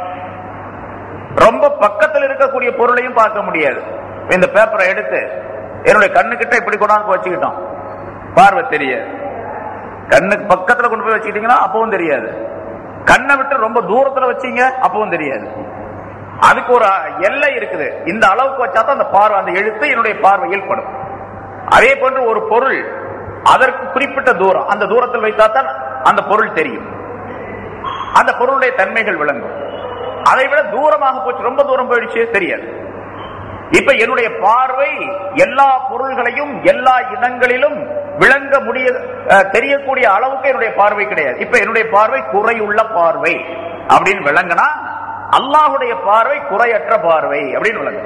ரொம்ப பக்கத்தில் இருக்கக்கூடிய பொருளையும் பார்க்க முடியாது இந்த பேப்பரை எடுத்து என்னுடைய கண்ணுக்கிட்ட இப்படி கொண்டாந்து வச்சுக்கிட்டோம் பார்வை தெரியாது கண்ணுக்கு பக்கத்துல கொண்டு போய் வச்சுக்கிட்டீங்கன்னா அப்பவும் தெரியாது கண்ணை விட்டு ரொம்ப தூரத்துல வச்சீங்க அப்பவும் தெரியாது அதுக்கு ஒரு எல்லை இருக்குது இந்த அளவுக்கு வச்சா தான் அந்த பார்வை அந்த எழுத்து என்னுடைய பார்வையில் படும் அதே போன்று ஒரு பொருள் அதற்கு குறிப்பிட்ட தூரம் அந்த தூரத்தில் வைத்தா தான் அந்த பொருள் தெரியும் அந்த பொருளுடைய தன்மைகள் விளங்கும் அதை விட தூரமாக போச்சு ரொம்ப தூரம் போயிடுச்சு தெரியாது இப்ப என்னுடைய பார்வை எல்லா பொருள்களையும் எல்லா இடங்களிலும் விளங்க முடிய தெரியக்கூடிய அளவுக்கு என்னுடைய பார்வை கிடையாது இப்ப என்னுடைய பார்வை குறையுள்ள பார்வை அப்படின்னு விளங்கினா அல்லாஹுடைய பார்வை குறையற்ற பார்வை அப்படின்னு விளங்கும்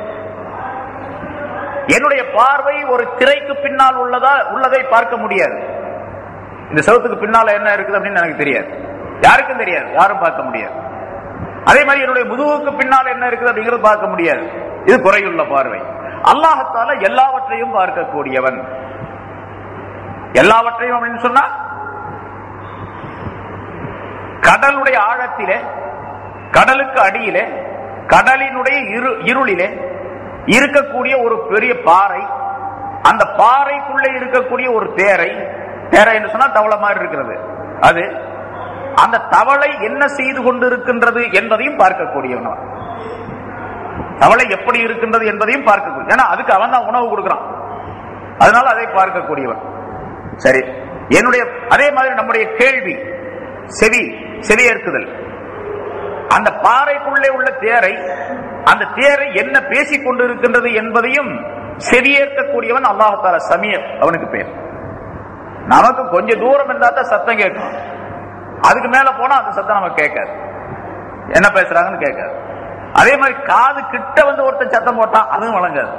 என்னுடைய பார்வை ஒரு திரைக்கு பின்னால் உள்ளதா உள்ளதை பார்க்க முடியாது இந்த சவுத்துக்கு பின்னால என்ன இருக்குது அப்படின்னு எனக்கு தெரியாது யாருக்கும் தெரியாது யாரும் பார்க்க முடியாது அதே மாதிரி என்னுடைய முதுகுக்கு பின்னால் என்ன இருக்குது அப்படிங்கிறது பார்க்க முடியாது இது குறையுள்ள பார்வை அல்லாஹத்தால எல்லாவற்றையும் பார்க்கக்கூடியவன் எல்லாவற்றையும் அப்படின்னு சொன்னா கடலுடைய ஆழத்திலே கடலுக்கு அடியிலே கடலினுடைய இரு இருளிலே இருக்கக்கூடிய ஒரு பெரிய பாறை அந்த பாறைக்குள்ளே இருக்கக்கூடிய ஒரு தேரை தேரை என்று சொன்னா தவளை மாதிரி இருக்கிறது அது அந்த தவளை என்ன செய்து கொண்டிருக்கின்றது என்பதையும் பார்க்கக்கூடியவன் தவளை எப்படி இருக்கின்றது என்பதையும் பார்க்கக்கூடிய ஏன்னா அதுக்கு அவன் தான் உணவு கொடுக்கிறான் அதனால அதை பார்க்கக்கூடியவன் சரி என்னுடைய அதே மாதிரி நம்முடைய கேள்வி செவி செவியேற்குதல் அந்த பாறைக்குள்ளே உள்ள தேரை அந்த தேரை என்ன பேசிக் கொண்டிருக்கின்றது என்பதையும் செவியேற்கக்கூடியவன் அல்லாஹால சமீர் அவனுக்கு பேர் நமக்கு கொஞ்சம் தூரம் இருந்தா தான் சத்தம் கேட்கும் அதுக்கு மேல போனா அந்த சத்தம் நமக்கு கேட்காது என்ன பேசுறாங்கன்னு கேட்காது அதே மாதிரி காது கிட்ட வந்து ஒருத்தன் சத்தம் போட்டான் அதுவும் வழங்காது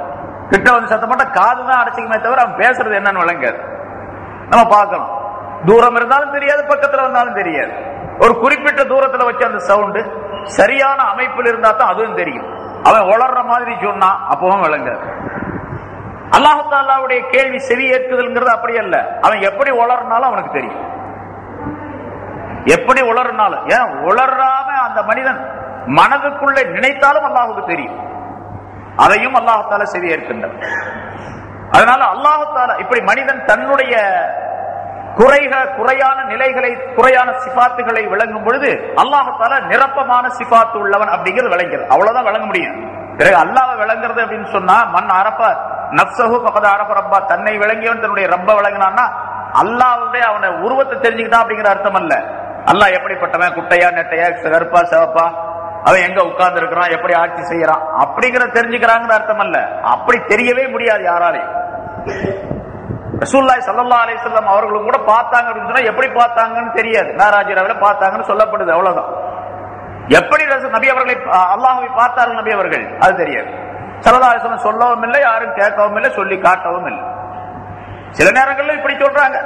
கிட்ட வந்து சத்தம் போட்டா காது தான் அடைச்சிக்குமே தவிர அவன் பேசுறது என்னன்னு விளங்காது நம்ம பார்க்கணும் தூரம் இருந்தாலும் தெரியாது பக்கத்துல வந்தாலும் தெரியாது ஒரு குறிப்பிட்ட தூரத்துல வச்ச அந்த சவுண்டு சரியான அமைப்பில் இருந்தா தான் அதுவும் தெரியும் அவன் உளர்ற மாதிரி சொன்னா அப்பவும் விளங்காது அல்லாஹு தாலாவுடைய கேள்வி செவி ஏற்குதல்ங்கிறது அப்படி அல்ல அவன் எப்படி உளர்னாலும் அவனுக்கு தெரியும் எப்படி உளர்னாலும் ஏன் உளராம அந்த மனிதன் மனதுக்குள்ளே நினைத்தாலும் அல்லாஹுக்கு தெரியும் அதையும் அல்லாஹால செவி ஏற்கின்றான் அதனால அல்லாஹால இப்படி மனிதன் தன்னுடைய குறைகள் குறையான நிலைகளை குறையான சிபாத்துகளை விளங்கும் பொழுது அல்லாஹால நிரப்பமான சிபாத்து உள்ளவன் அப்படிங்கிறது விளங்கிறது அவ்வளவுதான் விளங்க முடியும் பிறகு அல்லாஹ் விளங்குறது அப்படின்னு சொன்னா மண் அரப்ப நப்சஹு பக்கத அரப்ப ரப்பா தன்னை விளங்கியவன் தன்னுடைய ரப்ப விளங்கினான்னா அல்லாவுடைய அவனை உருவத்தை தெரிஞ்சுக்கிட்டான் அப்படிங்கிற அர்த்தம் அல்ல அல்லாஹ் எப்படிப்பட்டவன் குட்டையா நெட்டையா கருப்பா சிவப்பா அவன் எங்க உட்கார்ந்து இருக்கிறான் எப்படி ஆட்சி செய்யறான் அப்படிங்கிற தெரிஞ்சுக்கிறாங்கிற அர்த்தம் அல்ல அப்படி தெரியவே முடியாது யாராலையும் ரசூல்லாய் சல்லா அலிஸ்லாம் அவர்களும் கூட பார்த்தாங்க அப்படின்னு சொன்னா எப்படி பார்த்தாங்கன்னு தெரியாது மேராஜிராவில பார்த்தாங்கன்னு சொல்லப்படுது அவ்வளவுதான் எப்படி ரசூல் நபி அவர்களை அல்லாஹுவை பார்த்தார்கள் நபி அவர்கள் அது தெரியாது சல்லா அலிஸ்லாம் சொல்லவும் இல்லை யாரும் கேட்கவும் இல்லை சொல்லி காட்டவும் இல்லை சில நேரங்கள்ல இப்படி சொல்றாங்க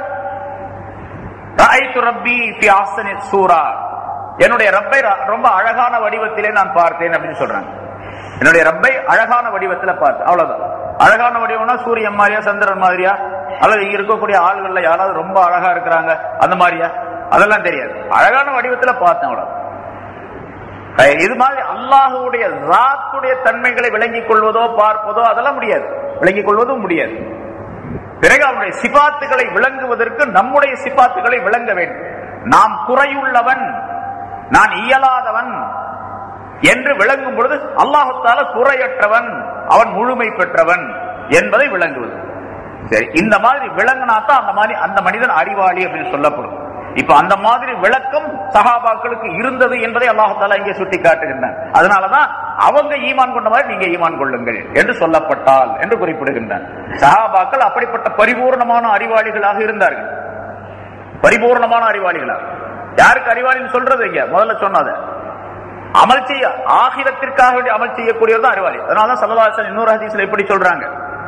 ரப்பி ஃபி ஆசனி சூரா என்னுடைய ரப்பை ரொம்ப அழகான வடிவத்திலே நான் பார்த்தேன் அப்படின்னு சொல்றாங்க என்னுடைய ரப்பை அழகான வடிவத்துல பார்த்தேன் அவ்வளவுதான் அழகான வடிவம்னா சூரியன் மாதிரியா சந்திரன் மாதிரியா அல்லது இங்க இருக்கக்கூடிய ஆள்கள்ல யாராவது ரொம்ப அழகா இருக்கிறாங்க அந்த மாதிரியா அதெல்லாம் தெரியாது அழகான வடிவத்துல பார்த்தேன் அவ்வளவு இது மாதிரி அல்லாஹுடைய ராத்துடைய தன்மைகளை விளங்கிக் கொள்வதோ பார்ப்பதோ அதெல்லாம் முடியாது விளங்கிக் கொள்வதும் முடியாது பிறகு அவனுடைய சிபாத்துகளை விளங்குவதற்கு நம்முடைய சிபாத்துகளை விளங்க வேண்டும் நாம் குறையுள்ளவன் நான் இயலாதவன் என்று விளங்கும் பொழுது அல்லாஹத்தால குறையற்றவன் அவன் முழுமை பெற்றவன் என்பதை விளங்குவது சரி இந்த மாதிரி விளங்கினா தான் அந்த மாதிரி அந்த மனிதன் அறிவாளி அப்படின்னு சொல்லப்படும் இப்ப அந்த மாதிரி விளக்கம் சகாபாக்களுக்கு இருந்தது என்பதை அல்லாஹால இங்கே சுட்டி காட்டுகின்றான் அதனாலதான் அவங்க ஈமான் கொண்ட மாதிரி நீங்க ஈமான் கொள்ளுங்கள் என்று சொல்லப்பட்டால் என்று குறிப்பிடுகின்றான் சகாபாக்கள் அப்படிப்பட்ட பரிபூர்ணமான அறிவாளிகளாக இருந்தார்கள் பரிபூர்ணமான அறிவாளிகளாக யாருக்கு அறிவாளின்னு சொல்றது இங்க முதல்ல சொன்னத அமல் செய்ய ஆகிரத்திற்காக வேண்டி அமல் செய்யக்கூடியவர் தான் அறிவாளி அதனாலதான் சல்லவாசன் இன்னொரு ஹதீஸ்ல எப்படி சொல்றாங்க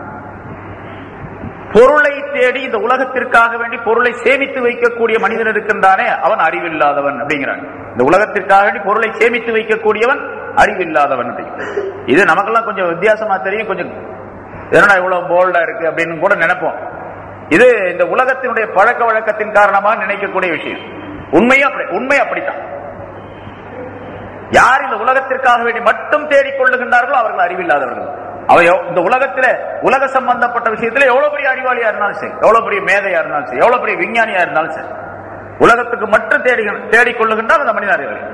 பொருளை தேடி இந்த உலகத்திற்காக வேண்டி பொருளை சேமித்து வைக்கக்கூடிய மனிதன் இருக்கின்றானே அவன் அறிவில்லாதவன் அப்படிங்கிறாங்க இந்த உலகத்திற்காக வேண்டி பொருளை சேமித்து வைக்கக்கூடியவன் அறிவில்லாதவன் இது நமக்கெல்லாம் கொஞ்சம் வித்தியாசமா தெரியும் கொஞ்சம் என்னடா இவ்வளவு போல்டா இருக்கு அப்படின்னு கூட நினைப்போம் இது இந்த உலகத்தினுடைய பழக்க வழக்கத்தின் காரணமாக நினைக்கக்கூடிய விஷயம் உண்மையும் அப்படி உண்மை அப்படித்தான் யார் இந்த உலகத்திற்காக வேண்டி மட்டும் தேடிக்கொள்ளுகின்றார்களோ அவர்கள் அறிவில்லாதவர்கள் அவ இந்த உலகத்துல உலக சம்பந்தப்பட்ட விஷயத்துல எவ்வளவு பெரிய அறிவாளியா இருந்தாலும் சரி எவ்வளவு பெரிய மேதையா இருந்தாலும் சரி எவ்வளவு பெரிய விஞ்ஞானியா இருந்தாலும் சரி உலகத்துக்கு மட்டும் தேடி தேடிக்கொள்ளுகின்றால் அந்த மனிதன் அறிவாளி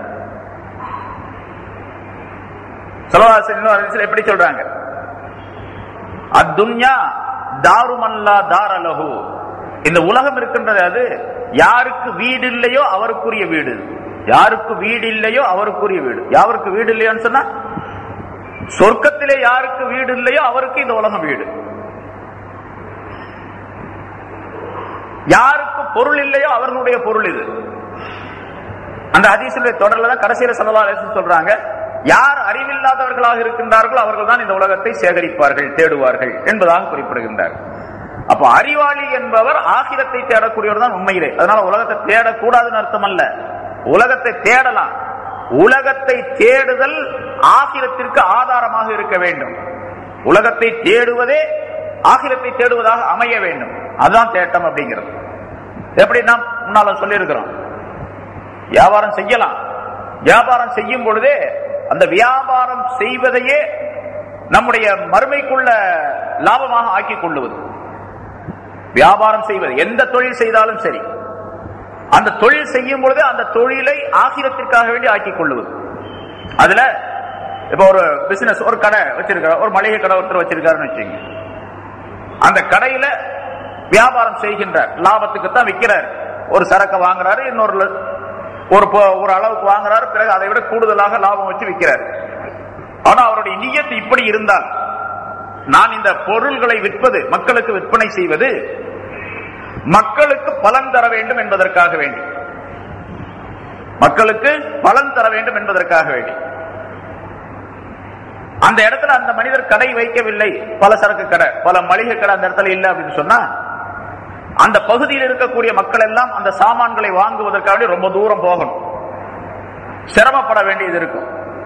சொல்லவாசன் எப்படி சொல்றாங்க அத்துன்யா தாருமல்லா தாரலகு இந்த உலகம் இருக்கின்றது அது யாருக்கு வீடு இல்லையோ அவருக்குரிய வீடு யாருக்கு வீடு இல்லையோ அவருக்குரிய வீடு யாருக்கு வீடு இல்லையோன்னு சொன்னா சொர்க்கத்திலே யாருக்கு வீடு இல்லையோ அவருக்கு இந்த உலகம் வீடு யாருக்கு பொருள் இல்லையோ அவர்களுடைய பொருள் இது அந்த ஹதீசுடைய தொடர்ல தான் கடைசியில சல்லா சொல்றாங்க யார் அறிவில்லாதவர்களாக இருக்கின்றார்களோ அவர்கள் தான் இந்த உலகத்தை சேகரிப்பார்கள் தேடுவார்கள் என்பதாக குறிப்பிடுகின்றார் அப்ப அறிவாளி என்பவர் ஆகிரத்தை தேடக்கூடியவர் தான் உண்மையிலே அதனால உலகத்தை தேடக்கூடாதுன்னு அர்த்தம் அல்ல உலகத்தை தேடலாம் உலகத்தை தேடுதல் ஆகிரத்திற்கு ஆதாரமாக இருக்க வேண்டும் உலகத்தை தேடுவதே ஆகிரத்தை தேடுவதாக அமைய வேண்டும் அதுதான் தேட்டம் அப்படிங்கிறது எப்படி நாம் முன்னால சொல்லியிருக்கிறோம் வியாபாரம் செய்யலாம் வியாபாரம் செய்யும் பொழுதே அந்த வியாபாரம் செய்வதையே நம்முடைய மறுமைக்குள்ள லாபமாக ஆக்கிக் கொள்ளுவது வியாபாரம் செய்வது எந்த தொழில் செய்தாலும் சரி அந்த தொழில் செய்யும் பொழுது அந்த தொழிலை ஆகிரத்திற்காக வேண்டி ஆக்கிக் கொள்ளுவது அதுல இப்ப ஒரு பிசினஸ் ஒரு கடை வச்சிருக்காரு ஒரு மளிகை கடை ஒருத்தர் வச்சிருக்காருன்னு வச்சுங்க அந்த கடையில வியாபாரம் செய்கின்றார் லாபத்துக்கு தான் விற்கிறார் ஒரு சரக்கு வாங்குறாரு இன்னொரு ஒரு ஒரு அளவுக்கு வாங்குறாரு பிறகு அதை விட கூடுதலாக லாபம் வச்சு விற்கிறார் ஆனா அவருடைய நியத்து இப்படி இருந்தால் நான் இந்த பொருள்களை விற்பது மக்களுக்கு விற்பனை செய்வது மக்களுக்கு பலன் தர வேண்டும் என்பதற்காக வேண்டி மக்களுக்கு பலன் தர வேண்டும் என்பதற்காக வேண்டி அந்த இடத்துல அந்த மனிதர் கடை வைக்கவில்லை பல சரக்கு கடை பல மளிகை கடை அந்த இடத்துல இல்லை அப்படின்னு சொன்னா அந்த பகுதியில் இருக்கக்கூடிய மக்கள் எல்லாம் அந்த சாமான்களை வாங்குவதற்காக வேண்டி ரொம்ப தூரம் போகணும் சிரமப்பட வேண்டியது இருக்கும்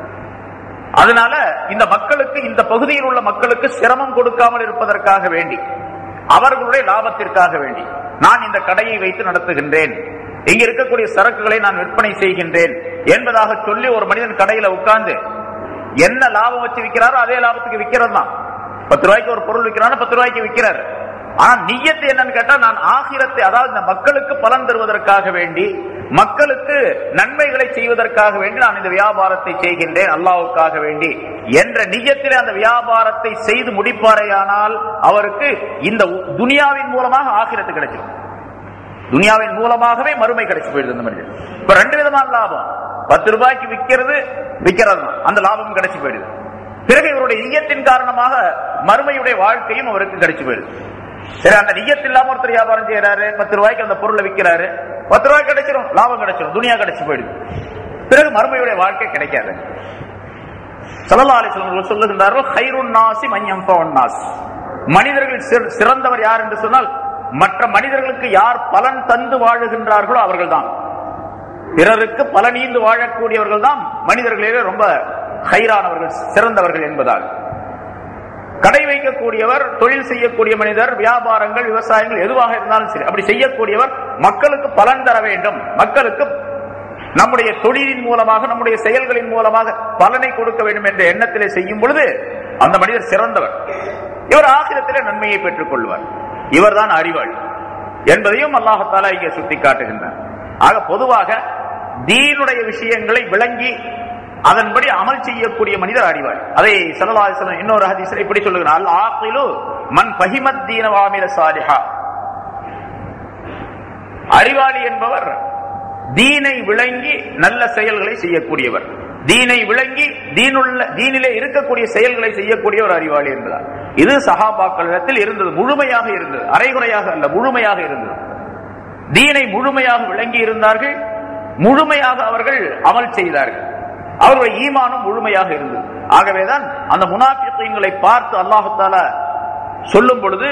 அதனால இந்த மக்களுக்கு இந்த பகுதியில் உள்ள மக்களுக்கு சிரமம் கொடுக்காமல் இருப்பதற்காக வேண்டி அவர்களுடைய லாபத்திற்காக வேண்டி நான் இந்த கடையை வைத்து நடத்துகின்றேன் இங்க இருக்கக்கூடிய சரக்குகளை நான் விற்பனை செய்கின்றேன் என்பதாக சொல்லி ஒரு மனிதன் கடையில உட்கார்ந்து என்ன லாபம் வச்சு விற்கிறாரோ அதே லாபத்துக்கு விற்கிறது தான் பத்து ரூபாய்க்கு ஒரு பொருள் விற்கிறாரு பத்து ரூபாய்க்கு விற்கிறாரு ஆனா நியத்து என்னன்னு கேட்டா நான் ஆகிரத்தை அதாவது இந்த மக்களுக்கு பலன் தருவதற்காக வேண்டி மக்களுக்கு நன்மைகளை செய்வதற்காக வேண்டி நான் இந்த வியாபாரத்தை செய்கின்றேன் அல்லாவுக்காக வேண்டி என்ற நிஜத்திலே அந்த வியாபாரத்தை செய்து முடிப்பாரையானால் அவருக்கு இந்த துனியாவின் மூலமாக ஆகிரத்து கிடைச்சிடும் துனியாவின் மூலமாகவே மறுமை கிடைச்சு போயிடுது இந்த மனிதன் இப்ப ரெண்டு விதமான லாபம் பத்து ரூபாய்க்கு விற்கிறது விற்கிறது அந்த லாபம் கிடைச்சு போயிடுது பிறகு இவருடைய ஈயத்தின் காரணமாக மறுமையுடைய வாழ்க்கையும் அவருக்கு கிடைச்சு போயிடுது சரி அந்த நியத்து இல்லாம ஒருத்தர் வியாபாரம் செய்யறாரு பத்து ரூபாய்க்கு அந்த பொருளை விற்கிறாரு பத்து ரூபாய் கிடைச்சிடும் லாபம் கிடைச்சிடும் துணியா கிடைச்சு போயிடுது பிறகு மறுமையுடைய வாழ்க்கை கிடைக்காது சல்லா அலிஸ்லாம் சொல்லுகின்றார்கள் ஹைருன் நாசி மஞ்சம் நாஸ் மனிதர்கள் சிறந்தவர் யார் என்று சொன்னால் மற்ற மனிதர்களுக்கு யார் பலன் தந்து வாழுகின்றார்களோ அவர்கள் தான் பிறருக்கு பலனீந்து வாழக்கூடியவர்கள் தான் மனிதர்களிலே ரொம்ப ஹைரானவர்கள் சிறந்தவர்கள் என்பதால் கடை வைக்கக்கூடியவர் தொழில் செய்யக்கூடிய மனிதர் வியாபாரங்கள் விவசாயங்கள் எதுவாக இருந்தாலும் சரி அப்படி செய்யக்கூடியவர் மக்களுக்கு பலன் தர வேண்டும் மக்களுக்கு நம்முடைய தொழிலின் மூலமாக நம்முடைய செயல்களின் மூலமாக பலனை கொடுக்க வேண்டும் என்ற எண்ணத்திலே செய்யும் பொழுது அந்த மனிதர் சிறந்தவர் இவர் ஆசிரத்திலே நன்மையை பெற்றுக் கொள்வார் இவர்தான் அறிவாளி என்பதையும் அல்லாஹாலா இங்கே சுட்டி காட்டுகின்றார் ஆக பொதுவாக தீனுடைய விஷயங்களை விளங்கி அதன்படி அமல் செய்யக்கூடிய மனிதர் அறிவார் அதை சலவாசனம் இன்னொரு ஹதீஸ்ல இப்படி சொல்லுகிறார் ஆக்கிலு மன் பஹிமத் தீனவாமில சாலிஹா அறிவாளி என்பவர் தீனை விளங்கி நல்ல செயல்களை செய்யக்கூடியவர் தீனை விளங்கி தீனுள்ள தீனிலே இருக்கக்கூடிய செயல்களை செய்யக்கூடிய ஒரு அறிவாளி என்பதார் இது சகாபாக்களிடத்தில் இருந்தது முழுமையாக இருந்தது அரைகுறையாக அல்ல முழுமையாக இருந்தது தீனை முழுமையாக விளங்கி இருந்தார்கள் முழுமையாக அவர்கள் அமல் செய்தார்கள் அவர்களுடைய ஈமானும் முழுமையாக இருந்தது ஆகவேதான் அந்த முனாபியங்களை பார்த்து அல்லாஹால சொல்லும் பொழுது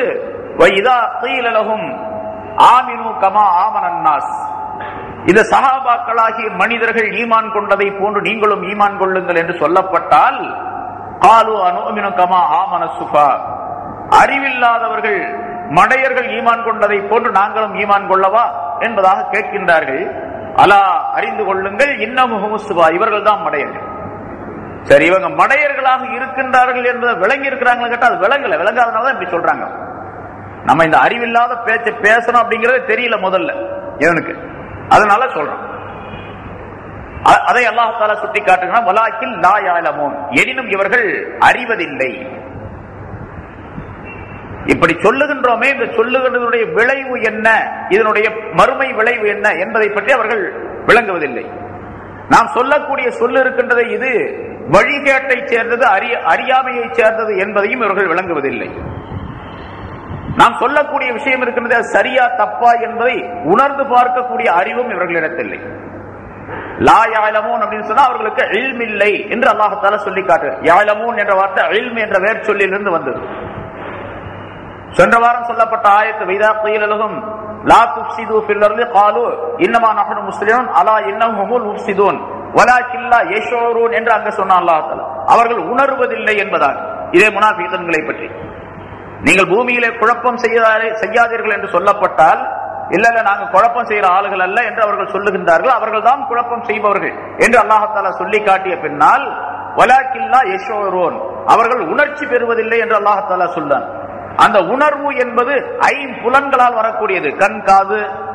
ஆமினு கமா ஆமனன்னாஸ் இந்த சகாபாக்களாகிய மனிதர்கள் ஈமான் கொண்டதை போன்று நீங்களும் ஈமான் கொள்ளுங்கள் என்று சொல்லப்பட்டால் காலு அனுமினு கமா ஆமன சுபா அறிவில்லாதவர்கள் மடையர்கள் ஈமான் கொண்டதை போன்று நாங்களும் ஈமான் கொள்ளவா என்பதாக கேட்கின்றார்கள் அலா அறிந்து கொள்ளுங்கள் இன்னமும் சுபா இவர்கள் தான் மடையர்கள் சரி இவங்க மடையர்களாக இருக்கின்றார்கள் என்பதை விளங்கி இருக்கிறாங்களா கேட்டா அது விளங்கல விளங்காதனால இப்படி சொல்றாங்க நம்ம இந்த அறிவில்லாத பேச்சை பேசணும் அப்படிங்கறது தெரியல முதல்ல இவனுக்கு அதனால சொல்றோம் அதை அல்லாஹால சுட்டி காட்டுகிறான் வலாக்கில் லா யாலமோன் எனினும் இவர்கள் அறிவதில்லை இப்படி சொல்லுகின்றோமே இந்த சொல்லுகின்றதுடைய விளைவு என்ன இதனுடைய மறுமை விளைவு என்ன என்பதை பற்றி அவர்கள் விளங்குவதில்லை நாம் சொல்லக்கூடிய சொல்லு இருக்கின்றதை இது வழிகேட்டை சேர்ந்தது அறியாமையை சேர்ந்தது என்பதையும் இவர்கள் விளங்குவதில்லை நாம் சொல்லக்கூடிய விஷயம் இருக்கின்றது சரியா தப்பா என்பதை உணர்ந்து பார்க்கக்கூடிய அறிவும் இவர்களிடத்தில்லை லா யாழமூன் அப்படின்னு சொன்னா அவர்களுக்கு எல்மில்லை என்று அல்லாஹால சொல்லி காட்டு யாழமூன் என்ற வார்த்தை எல்ம் என்ற வேர் சொல்லிலிருந்து வந்தது சென்ற வாரம் சொல்லப்பட்ட ஆயத்து வைதா குயிலும் லா துப்சிது ஃபில்லர்லி காலு இன்னமா நஹனு முஸ்லிமுன் அலா இன்னஹுமுல் முஃப்சிதூன் வலாக்கில்லா யஷோரூன் என்று அங்க சொன்ன அல்லாஹ் அவர்கள் உணர்வதில்லை என்பதாக இதே முனாஃபிகன்களை பற்றி நீங்கள் பூமியிலே குழப்பம் செய்யாதீர்கள் என்று சொல்லப்பட்டால் இல்ல இல்ல நாங்க குழப்பம் செய்யற ஆளுகள் அல்ல என்று அவர்கள் சொல்லுகின்றார்கள் அவர்கள் தான் குழப்பம் செய்பவர்கள் என்று அல்லாஹால சொல்லி காட்டிய பின்னால் வலாக்கில்லா யஷோரோன் அவர்கள் உணர்ச்சி பெறுவதில்லை என்று அல்லாஹால சொன்னான் அந்த உணர்வு என்பது ஐம்புலன்களால் வரக்கூடியது கண் காது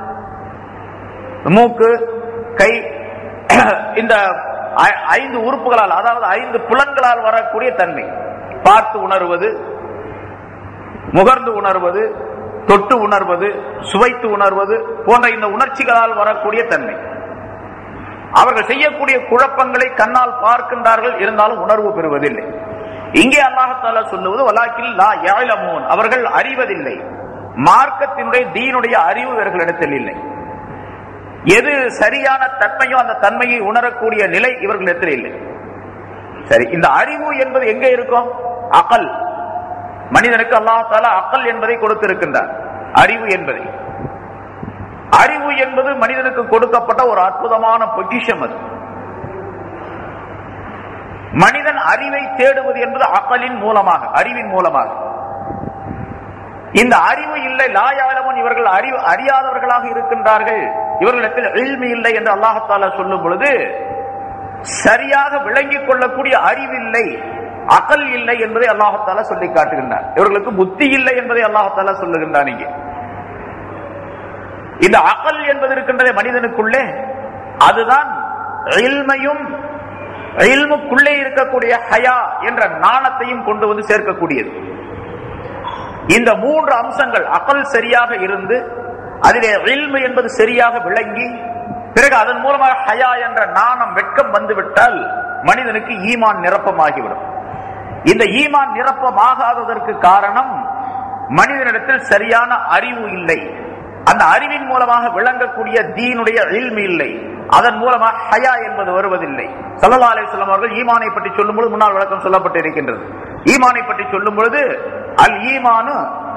மூக்கு கை இந்த ஐந்து உறுப்புகளால் அதாவது ஐந்து புலன்களால் வரக்கூடிய தன்மை பார்த்து உணர்வது முகர்ந்து உணர்வது தொட்டு உணர்வது சுவைத்து உணர்வது போன்ற இந்த உணர்ச்சிகளால் வரக்கூடிய தன்மை அவர்கள் செய்யக்கூடிய குழப்பங்களை கண்ணால் பார்க்கின்றார்கள் இருந்தாலும் உணர்வு பெறுவதில்லை இங்கே அல்லாஹால சொல்லுவது வலாக்கில் லா யாழமோன் அவர்கள் அறிவதில்லை மார்க்கத்தினுடைய தீனுடைய அறிவு இவர்களிடத்தில் இல்லை எது சரியான தன்மையோ அந்த தன்மையை உணரக்கூடிய நிலை இவர்களிடத்தில் இல்லை சரி இந்த அறிவு என்பது எங்க இருக்கும் அகல் மனிதனுக்கு அல்லாஹால அகல் என்பதை கொடுத்திருக்கின்றார் அறிவு என்பதை அறிவு என்பது மனிதனுக்கு கொடுக்கப்பட்ட ஒரு அற்புதமான பொக்கிஷம் அது மனிதன் அறிவை தேடுவது என்பது அகலின் மூலமாக அறிவின் மூலமாக இந்த அறிவு இல்லை லாயாளவன் இவர்கள் அறிவு அறியாதவர்களாக இருக்கின்றார்கள் இவர்களிடத்தில் எழ்மை இல்லை என்று அல்லாஹால சொல்லும் பொழுது சரியாக விளங்கிக் கொள்ளக்கூடிய அறிவில்லை அகல் இல்லை என்பதை அல்லாஹால சொல்லி காட்டுகின்றார் இவர்களுக்கு புத்தி இல்லை என்பதை அல்லாஹால சொல்லுகின்றான் இங்கே இந்த அகல் என்பது இருக்கின்றதே மனிதனுக்குள்ளே அதுதான் இல்மையும் இல்முக்குள்ளே இருக்கக்கூடிய ஹயா என்ற நாணத்தையும் கொண்டு வந்து சேர்க்கக்கூடியது இந்த மூன்று அம்சங்கள் அகல் சரியாக இருந்து அதிலே இல்மு என்பது சரியாக விளங்கி பிறகு அதன் மூலமாக ஹயா என்ற நாணம் வெட்கம் வந்துவிட்டால் மனிதனுக்கு ஈமான் நிரப்பமாகிவிடும் இந்த ஈமான் நிரப்பமாகாததற்கு காரணம் மனிதனிடத்தில் சரியான அறிவு இல்லை அந்த அறிவின் மூலமாக விளங்கக்கூடிய தீனுடைய இல்மு இல்லை அதன் மூலமாக ஹயா என்பது வருவதில்லை சல்லா அலிஸ்லாம் அவர்கள் ஈமானை பற்றி சொல்லும்போது முன்னால் விளக்கம் சொல்லப்பட்டு இருக்கின்றது ஈமானை பற்றி சொல்லும் பொழுது அல் ஈமானு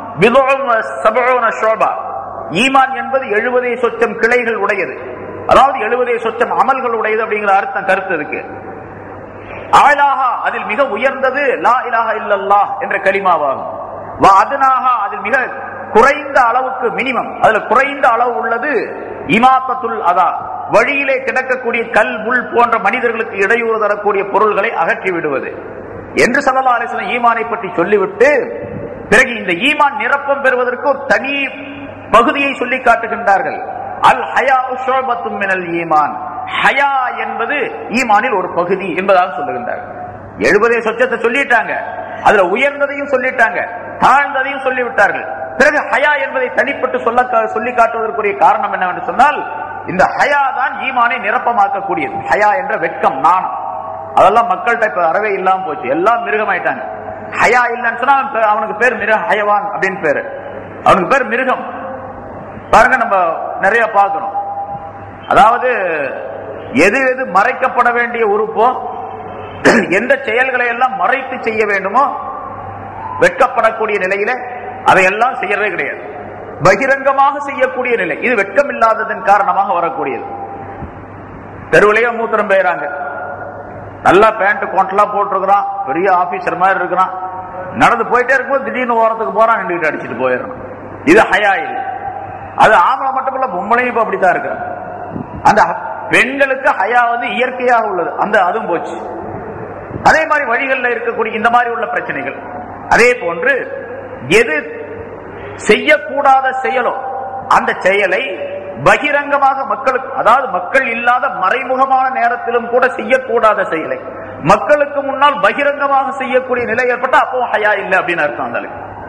ஈமான் என்பது எழுபதே சொச்சம் கிளைகள் உடையது அதாவது எழுபதே சொச்சம் அமல்கள் உடையது அப்படிங்கிற அர்த்தம் கருத்து இருக்கு ஆயிலாகா அதில் மிக உயர்ந்தது லா இலாஹா இல்லல்லா என்ற கலிமாவாகும் வா அதுனாகா அதில் மிக குறைந்த அளவுக்கு மினிமம் அதுல குறைந்த அளவு உள்ளது இமாத்தத்துல் அதா வழியிலே கிடக்கக்கூடிய கல் முள் போன்ற மனிதர்களுக்கு இடையூறு தரக்கூடிய பொருள்களை அகற்றி விடுவது என்று சல்லா அலிஸ்லாம் ஈமானை பற்றி சொல்லிவிட்டு பிறகு இந்த ஈமான் நிரப்பம் பெறுவதற்கு ஒரு தனி பகுதியை சொல்லி காட்டுகின்றார்கள் அல் ஹயா ஷோபத்தும் மினல் ஈமான் ஹயா என்பது ஈமானில் ஒரு பகுதி என்பதாக சொல்லுகின்றார்கள் எழுபதே சொச்சத்தை சொல்லிட்டாங்க அதுல உயர்ந்ததையும் சொல்லிட்டாங்க தாழ்ந்ததையும் சொல்லிவிட்டார்கள் பிறகு ஹயா என்பதை தனிப்பட்டு சொல்ல சொல்லி காட்டுவதற்குரிய காரணம் என்னவென்று சொன்னால் இந்த ஹயா தான் ஈமானை நிரப்பமாக்கக்கூடியது ஹயா என்ற வெட்கம் நாணம் அதெல்லாம் மக்கள்கிட்ட இப்ப அறவே இல்லாம போச்சு எல்லாம் மிருகமாயிட்டாங்க ஹயா இல்லைன்னு சொன்னா அவனுக்கு பேர் மிருக ஹயவான் அப்படின்னு பேரு அவனுக்கு பேர் மிருகம் பாருங்க நம்ம நிறைய பார்க்கணும் அதாவது எது எது மறைக்கப்பட வேண்டிய உறுப்போ எந்த செயல்களை எல்லாம் மறைத்து செய்ய வேண்டுமோ வெட்கப்படக்கூடிய நிலையில அதையெல்லாம் செய்யறதே கிடையாது பகிரங்கமாக செய்யக்கூடிய நிலை இது வெட்கம் இல்லாததன் காரணமாக வரக்கூடியது தெருவிலேயே மூத்திரம் பெயராங்க நல்லா பேண்ட் கோண்டெல்லாம் போட்டிருக்கிறான் பெரிய ஆபீசர் மாதிரி இருக்கிறான் நடந்து போயிட்டே இருக்கும்போது திடீர்னு ஓரத்துக்கு போறான் நின்றுட்டு அடிச்சுட்டு போயிடணும் இது ஹயா இல்லை அது ஆம்பளை மட்டும் இல்ல பொம்பளையும் இப்ப அப்படித்தான் இருக்கு அந்த பெண்களுக்கு ஹயா வந்து இயற்கையாக உள்ளது அந்த அதுவும் போச்சு அதே மாதிரி வழிகளில் இருக்கக்கூடிய இந்த மாதிரி உள்ள பிரச்சனைகள் அதே போன்று எது செய்யக்கூடாத செயலோ அந்த செயலை பகிரங்கமாக மக்களுக்கு அதாவது மக்கள் இல்லாத மறைமுகமான நேரத்திலும் கூட செய்யக்கூடாத செயலை மக்களுக்கு முன்னால் பகிரங்கமாக செய்யக்கூடிய நிலை ஏற்பட்ட அப்போ ஹயா இல்லை அப்படின்னு அர்த்தம் அந்த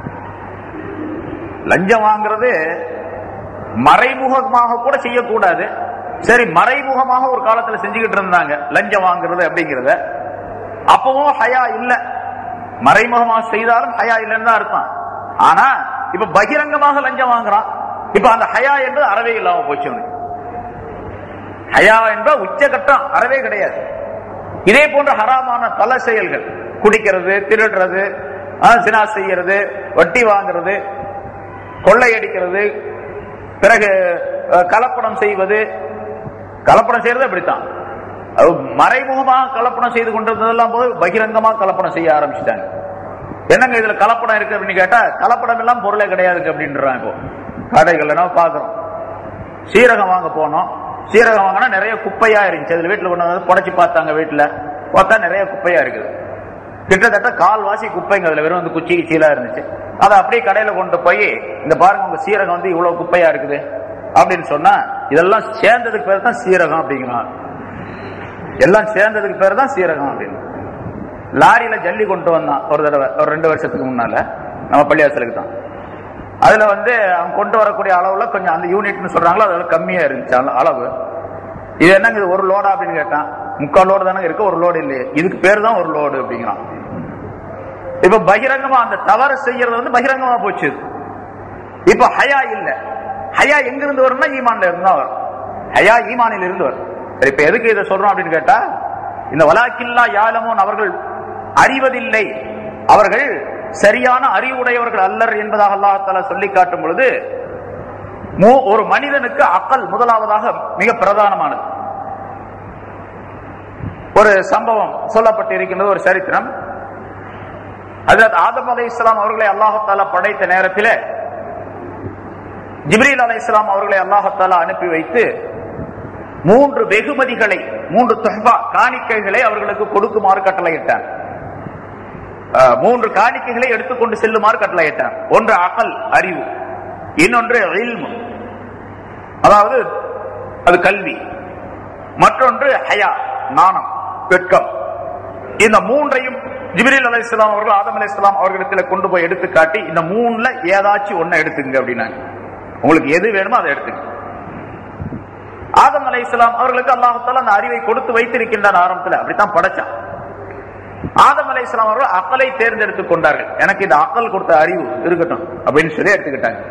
லஞ்சம் வாங்குறது மறைமுகமாக கூட செய்யக்கூடாது சரி மறைமுகமாக ஒரு காலத்துல செஞ்சுக்கிட்டு இருந்தாங்க லஞ்சம் வாங்குறது அப்படிங்கறத அப்பவும் ஹயா இல்ல மறைமுகமாக செய்தாலும் ஹயா இல்லைன்னு தான் அர்த்தம் ஆனா இப்ப பகிரங்கமாக லஞ்சம் வாங்குறான் இப்ப அந்த ஹயா என்பது அறவே இல்லாம போச்சு ஹயா என்ற உச்சகட்டம் அறவே கிடையாது இதே போன்ற ஹராமான பல செயல்கள் குடிக்கிறது திருடுறது சினா செய்யறது வட்டி வாங்குறது கொள்ளையடிக்கிறது பிறகு கலப்படம் செய்வது கலப்படம் செய்யறது அப்படித்தான் மறைமுகமாக கலப்படம் செய்து கொண்டிருந்ததெல்லாம் போது பகிரங்கமாக கலப்படம் செய்ய ஆரம்பிச்சுட்டாங்க என்னங்க இதுல கலப்படம் இருக்கு அப்படின்னு கேட்டா கலப்படம் எல்லாம் பொருளே கிடையாதுங்க அப்படின்றாங்க இப்போ கடைகள் நம்ம பாக்குறோம் சீரகம் வாங்க போனோம் சீரகம் வாங்கினா நிறைய குப்பையா இருந்துச்சு அதுல வீட்டுல கொண்டு வந்து புடைச்சு பார்த்தாங்க வீட்டுல பார்த்தா நிறைய குப்பையா இருக்குது கிட்டத்தட்ட கால்வாசி குப்பைங்க அதுல வெறும் வந்து குச்சி சீலா இருந்துச்சு அதை அப்படியே கடையில கொண்டு போய் இந்த பாருங்க உங்க சீரகம் வந்து இவ்வளவு குப்பையா இருக்குது அப்படின்னு சொன்னா இதெல்லாம் சேர்ந்ததுக்கு பேர் தான் சீரகம் அப்படிங்கிறான் எல்லாம் சேர்ந்ததுக்கு பேர் தான் சீரகம் அப்படின்னு லாரியில ஜல்லி கொண்டு வந்தான் ஒரு தடவை ஒரு ரெண்டு வருஷத்துக்கு முன்னால நம்ம பள்ளியாசலுக்கு தான் அதுல வந்து அவன் கொண்டு வரக்கூடிய அளவுல கொஞ்சம் அந்த யூனிட்னு சொல்றாங்களோ அதோட கம்மியா இருந்துச்சு அளவு இது என்னங்க இது ஒரு லோடா அப்படின்னு கேட்டான் முக்கால் லோடு தானே இருக்கு ஒரு லோடு இல்லையே இதுக்கு பேர் தான் ஒரு லோடு அப்படிங்கிறான் இப்ப பகிரங்கமா அந்த தவறு செய்யறது வந்து பகிரங்கமா போச்சு இப்ப ஹயா இல்ல ஹயா எங்க இருந்து வரும்னா ஈமான்ல இருந்து தான் வரும் ஹயா ஈமானில் இருந்து வரும் இப்ப எதுக்கு இதை சொல்றோம் அப்படின்னு கேட்டா இந்த வலாக்கில்லா யாலமோன் அவர்கள் அறிவதில்லை அவர்கள் சரியான அறிவுடையவர்கள் அல்லர் என்பதாக அல்லாஹால சொல்லி காட்டும் பொழுது மூ- ஒரு மனிதனுக்கு அக்கல் முதலாவதாக மிக பிரதானமானது ஒரு சம்பவம் சொல்லப்பட்டிருக்கின்றது ஒரு சரித்திரம் ஹஜரத் ஆதம் அலை இஸ்லாம் அவர்களை அல்லாஹால படைத்த நேரத்தில் ஜிப்ரீல் அலை இஸ்லாம் அவர்களை அல்லாஹால அனுப்பி வைத்து மூன்று வெகுமதிகளை மூன்று தொஹ்பா காணிக்கைகளை அவர்களுக்கு கொடுக்குமாறு கட்டளையிட்டார் அஹ், மூன்று காணிக்கைகளை எடுத்துக்கொண்டு செல்லுமாறு கட்டளையிட்டார் ஒன்று அகல் அறிவு இன்னொன்று இல்மு அதாவது அது கல்வி மற்றொன்று ஹயா நாணம் வெட்கம் இந்த மூன்றையும் ஜிப்ரீல் அலை இஸ்லாம் அவர்கள் ஆதம் அலை இஸ்லாம் அவர்களிடத்தில் கொண்டு போய் எடுத்து காட்டி இந்த மூணுல ஏதாச்சும் ஒண்ணு எடுத்துங்க அப்படின்னாங்க உங்களுக்கு எது வேணுமோ அதை எடுத்துங்க ஆதம் அலை இஸ்லாம் அவர்களுக்கு அல்லாஹால அந்த அறிவை கொடுத்து வைத்திருக்கின்றான் ஆரம்பத்தில் அப்படித்தான் படைச்சான் ஆதம் அலை இஸ்லாம் அவர்கள் அக்கலை தேர்ந்தெடுத்துக் கொண்டார்கள் எனக்கு இந்த அக்கல் கொடுத்த அறிவு இருக்கட்டும் அப்படின்னு சொல்லி எடுத்துக்கிட்டாங்க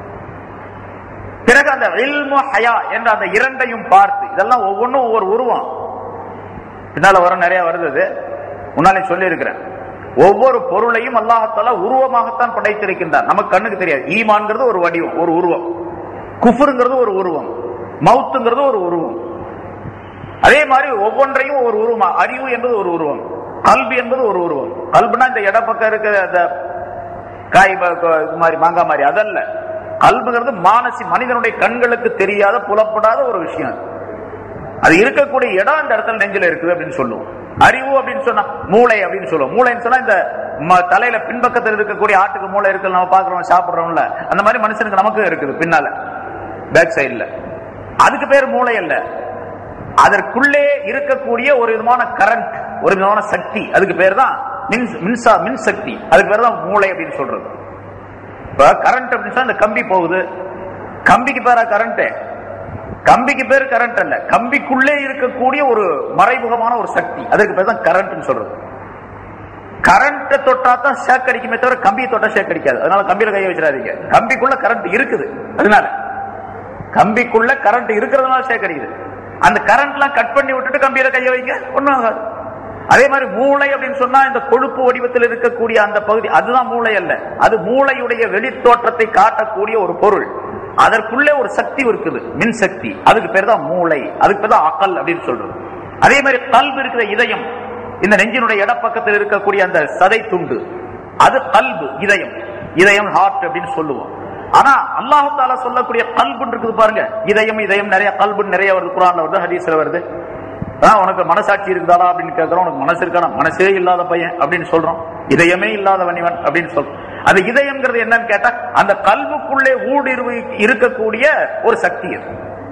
பிறகு அந்த இல்மு ஹயா என்ற அந்த இரண்டையும் பார்த்து இதெல்லாம் ஒவ்வொன்றும் ஒவ்வொரு உருவம் பின்னால வர நிறைய வருது அது. முன்னாலே சொல்லி இருக்கிறேன் ஒவ்வொரு பொருளையும் அல்லாஹத்தால உருவமாகத்தான் படைத்திருக்கின்றார் நமக்கு கண்ணுக்கு தெரியாது ஈமான்ங்கிறது ஒரு வடிவம் ஒரு உருவம் குஃபுருங்கிறது ஒரு உருவம் மவுத்துங்கிறது ஒரு உருவம் அதே மாதிரி ஒவ்வொன்றையும் ஒரு உருவமா அறிவு என்பது ஒரு உருவம் கல்வி என்பது ஒரு உருவம் கல்புனா இந்த இடப்பக்கம் இருக்கிற அந்த காய் ப- க- இது மாதிரி மாங்காய் மாதிரி அதல்ல கல்புங்கிறது மானசி மனிதனுடைய கண்களுக்கு தெரியாத புலப்படாத ஒரு விஷயம் அது. அது இருக்கக்கூடிய இடம் அந்த இடத்துல நெஞ்சில இருக்குது அப்படின்னு சொல்லுவோம் அறிவு அப்படின்னு சொன்னா மூளை அப்படின்னு சொல்லுவோம் மூளைன்னு சொன்னா இந்த ம- தலையில பின்பக்கத்தில் இருக்கக்கூடிய ஆட்டுக்கு மூளை இருக்கு நம்ம பாக்குறோம் சாப்பிடுறோம்ல அந்த மாதிரி மனுஷனுக்கு நமக்கும் இருக்குது பின்னால பேக் சைடுல அதுக்கு பேர் மூளை அல்ல அதற்குள்ளே இருக்கக்கூடிய ஒரு விதமான கரண்ட் ஒரு விதமான சக்தி அதுக்கு பேர் தான் மின் மின்சா மின் சக்தி அதுக்கு பேர் தான் மூளை அப்படின்னு சொல்றது இப்ப கரண்ட் அப்படின்னு சொன்னா இந்த கம்பி போகுது கம்பிக்கு பேரா கரண்ட் கம்பிக்கு பேர் கரண்ட் அல்ல கம்பிக்குள்ளே இருக்கக்கூடிய ஒரு மறைமுகமான ஒரு சக்தி அதுக்கு பேர் தான் கரண்ட் சொல்றது கரண்ட் தொட்டா தான் ஷேக் அடிக்குமே தவிர கம்பியை தொட்டா ஷேக் அடிக்காது அதனால கம்பியில கையை வச்சிடாதீங்க கம்பிக்குள்ள கரண்ட் இருக்குது அதனால கம்பிக்குள்ள கரண்ட் இருக்கிறதுனால ஷேக் அடிக்குது அந்த கரண்ட் எல்லாம் கட் பண்ணி விட்டுட்டு கம்பியில கையை வைங்க ஒண்ணும் ஆகாது அதே மாதிரி மூளை அப்படின்னு சொன்னா இந்த கொழுப்பு வடிவத்தில் இருக்கக்கூடிய அந்த பகுதி அதுதான் மூளை அல்ல அது மூளையுடைய வெளித்தோற்றத்தை காட்டக்கூடிய ஒரு பொருள் அதற்குள்ளே ஒரு சக்தி இருக்குது மின் சக்தி அதுக்கு பேர் தான் மூளை அதுக்கு பேர் தான் அக்கல் அப்படின்னு சொல்றது அதே மாதிரி கல்வி இருக்கிற இதயம் இந்த நெஞ்சினுடைய இடப்பக்கத்தில் இருக்கக்கூடிய அந்த சதை துண்டு அது கல்பு இதயம் இதயம் ஹார்ட் அப்படின்னு சொல்லுவோம் ஆனா அல்லாஹு தாலா சொல்லக்கூடிய கல்புன்னு இருக்குது பாருங்க இதயம் இதயம் நிறைய கல்புன்னு நிறைய வருது குரான்ல வருது ஹதீஸ்ல வருது ஆ, உனக்கு மனசாட்சி இருக்குதாடா அப்படின்னு கேட்கிறோம் உனக்கு மனசு இருக்கானா மனசே இல்லாத பையன் அப்படின்னு சொல்றோம் இதயமே இல்லாதவன் இவன் அப்படின்னு சொல்றோம் அது இதயம்ங்கிறது என்னன்னு கேட்டா அந்த கல்வுக்குள்ளே ஊடுருவி இருக்கக்கூடிய ஒரு சக்தி அது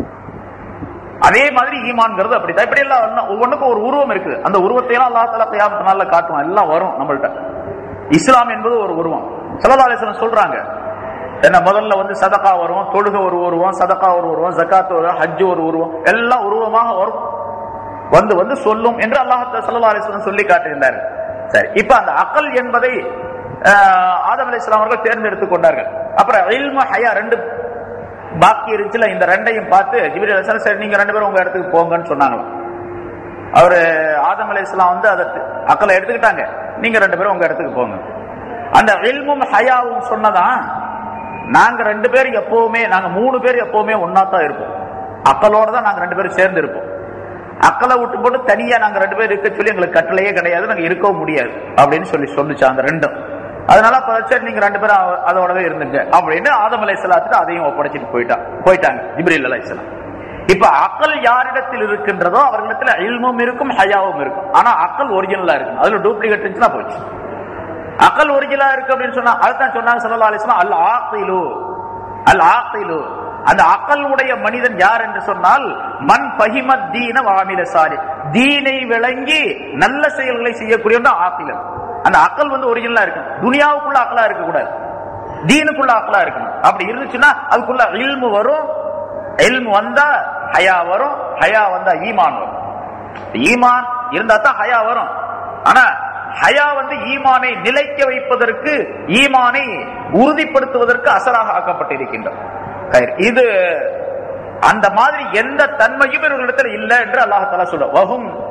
அதே மாதிரி ஈமான்ங்கிறது அப்படித்தான் இப்படி எல்லாம் ஒண்ணு- ஒவ்வொன்றுக்கும் ஒரு உருவம் இருக்குது அந்த உருவத்தை எல்லாம் அல்லா தலா கியாமத்து நாள்ல காட்டுவான் எல்லாம் வரும் நம்மள்ட்ட இஸ்லாம் என்பது ஒரு உருவம் சல்லல்லாஹு அலைஹி வஸல்லம் சொல்றாங்க என்ன முதல்ல வந்து சதகா வரும் தொழுகை ஒரு உருவம் சதகா ஒரு உருவம் ஜகாத் ஒரு ஹஜ் ஒரு உருவம் எல்லாம் உருவமாக வரும் வந்து வந்து சொல்லும் என்று அல்லாஹ் சல்லல்லாஹு அலைஹி வஸல்லம் சொல்லி காட்டுகின்றார் சரி இப்ப அந்த அகல் என்பதை ஆஹ், ஆதம் அலைஹிஸ்ஸலாம் அவர்கள் தேர்ந்தெடுத்துக் கொண்டார்கள் அப்புறம் இல்மு ஹயா ரெண்டு பாக்கி இருந்துச்சுல இந்த ரெண்டையும் பார்த்து ஜிபிரி அலைஹிஸ்ஸலாம் சரி நீங்க ரெண்டு பேரும் உங்க இடத்துக்கு போங்கன்னு சொன்னாங்களாம் அவரு ஆதம் அலைஹிஸ்ஸலாம் வந்து அதை அக்கலை எடுத்துக்கிட்டாங்க நீங்க ரெண்டு பேரும் உங்க இடத்துக்கு போங்க அந்த இல்மும் ஹயாவும் சொன்னதான் நாங்க ரெண்டு பேரும் எப்பவுமே நாங்க மூணு பேர் எப்பவுமே ஒன்னா தான் இருப்போம் அக்கலோட தான் நாங்க ரெண்டு பேரும் சேர்ந்து இருப்போம் அக்கலை விட்டு போட்டு தனியா நாங்க ரெண்டு பேரும் இருக்க சொல்லி எங்களுக்கு கட்டளையே கிடையாது நாங்க இருக்கவும் முடியாது அப்படின்னு சொல்லி சொல்லுச்சு அந்த ரெண்டும் அதனால அப்ப சரி நீங்க ரெண்டு பேரும் அவ- அதோடவே இருந்துங்க அப்படின்னு ஆதம் அலை அதையும் ஒப்படைச்சிட்டு போயிட்டா போயிட்டாங்க ஜிப்ரீல் அலை இப்ப அக்கல் யாரிடத்தில் இருக்கின்றதோ அவர்களிடத்துல இல்மும் இருக்கும் ஹயாவும் இருக்கும் ஆனா அக்கல் ஒரிஜினலா இருக்கும் அதுல டூப்ளிகேட் இருந்துச்சுன்னா போச்சு அக்கல் ஒரிஜினலா இருக்கு அப்படின்னு சொன்னா அதுதான் சொன்னாங்க ஸல்லல்லாஹு அலைஹி வஸல்லம் அல் ஆக்கிலு அல் ஆக்கிலு அந்த அக்கல் உடைய மனிதன் யார் என்று சொன்னால் மண் பஹிமத் தீன வாமில சாலி தீனை விளங்கி நல்ல செயல்களை செய்யக்கூடியவன் தான் ஆக்கிலன் அந்த அக்கல் வந்து ஒரிஜினலா இருக்கும் துனியாவுக்குள்ள அக்கலா இருக்க கூடாது தீனுக்குள்ள அக்கலா இருக்கணும் அப்படி இருந்துச்சுன்னா அதுக்குள்ள இல்மு வரும் இல்மு வந்தா ஹயா வரும் ஹயா வந்தா ஈமான் வரும் ஈமான் இருந்தா தான் ஹயா வரும் ஆனா ஹயா வந்து ஈமானை நிலைக்க வைப்பதற்கு ஈமானை உறுதிப்படுத்துவதற்கு அசராக ஆக்கப்பட்டிருக்கின்றது கயிறு. இது அந்த மாதிரி எந்த தன்மையும் இவர்களிடத்தில் இல்லை என்று அல்லாஹால சொல்ல வகும்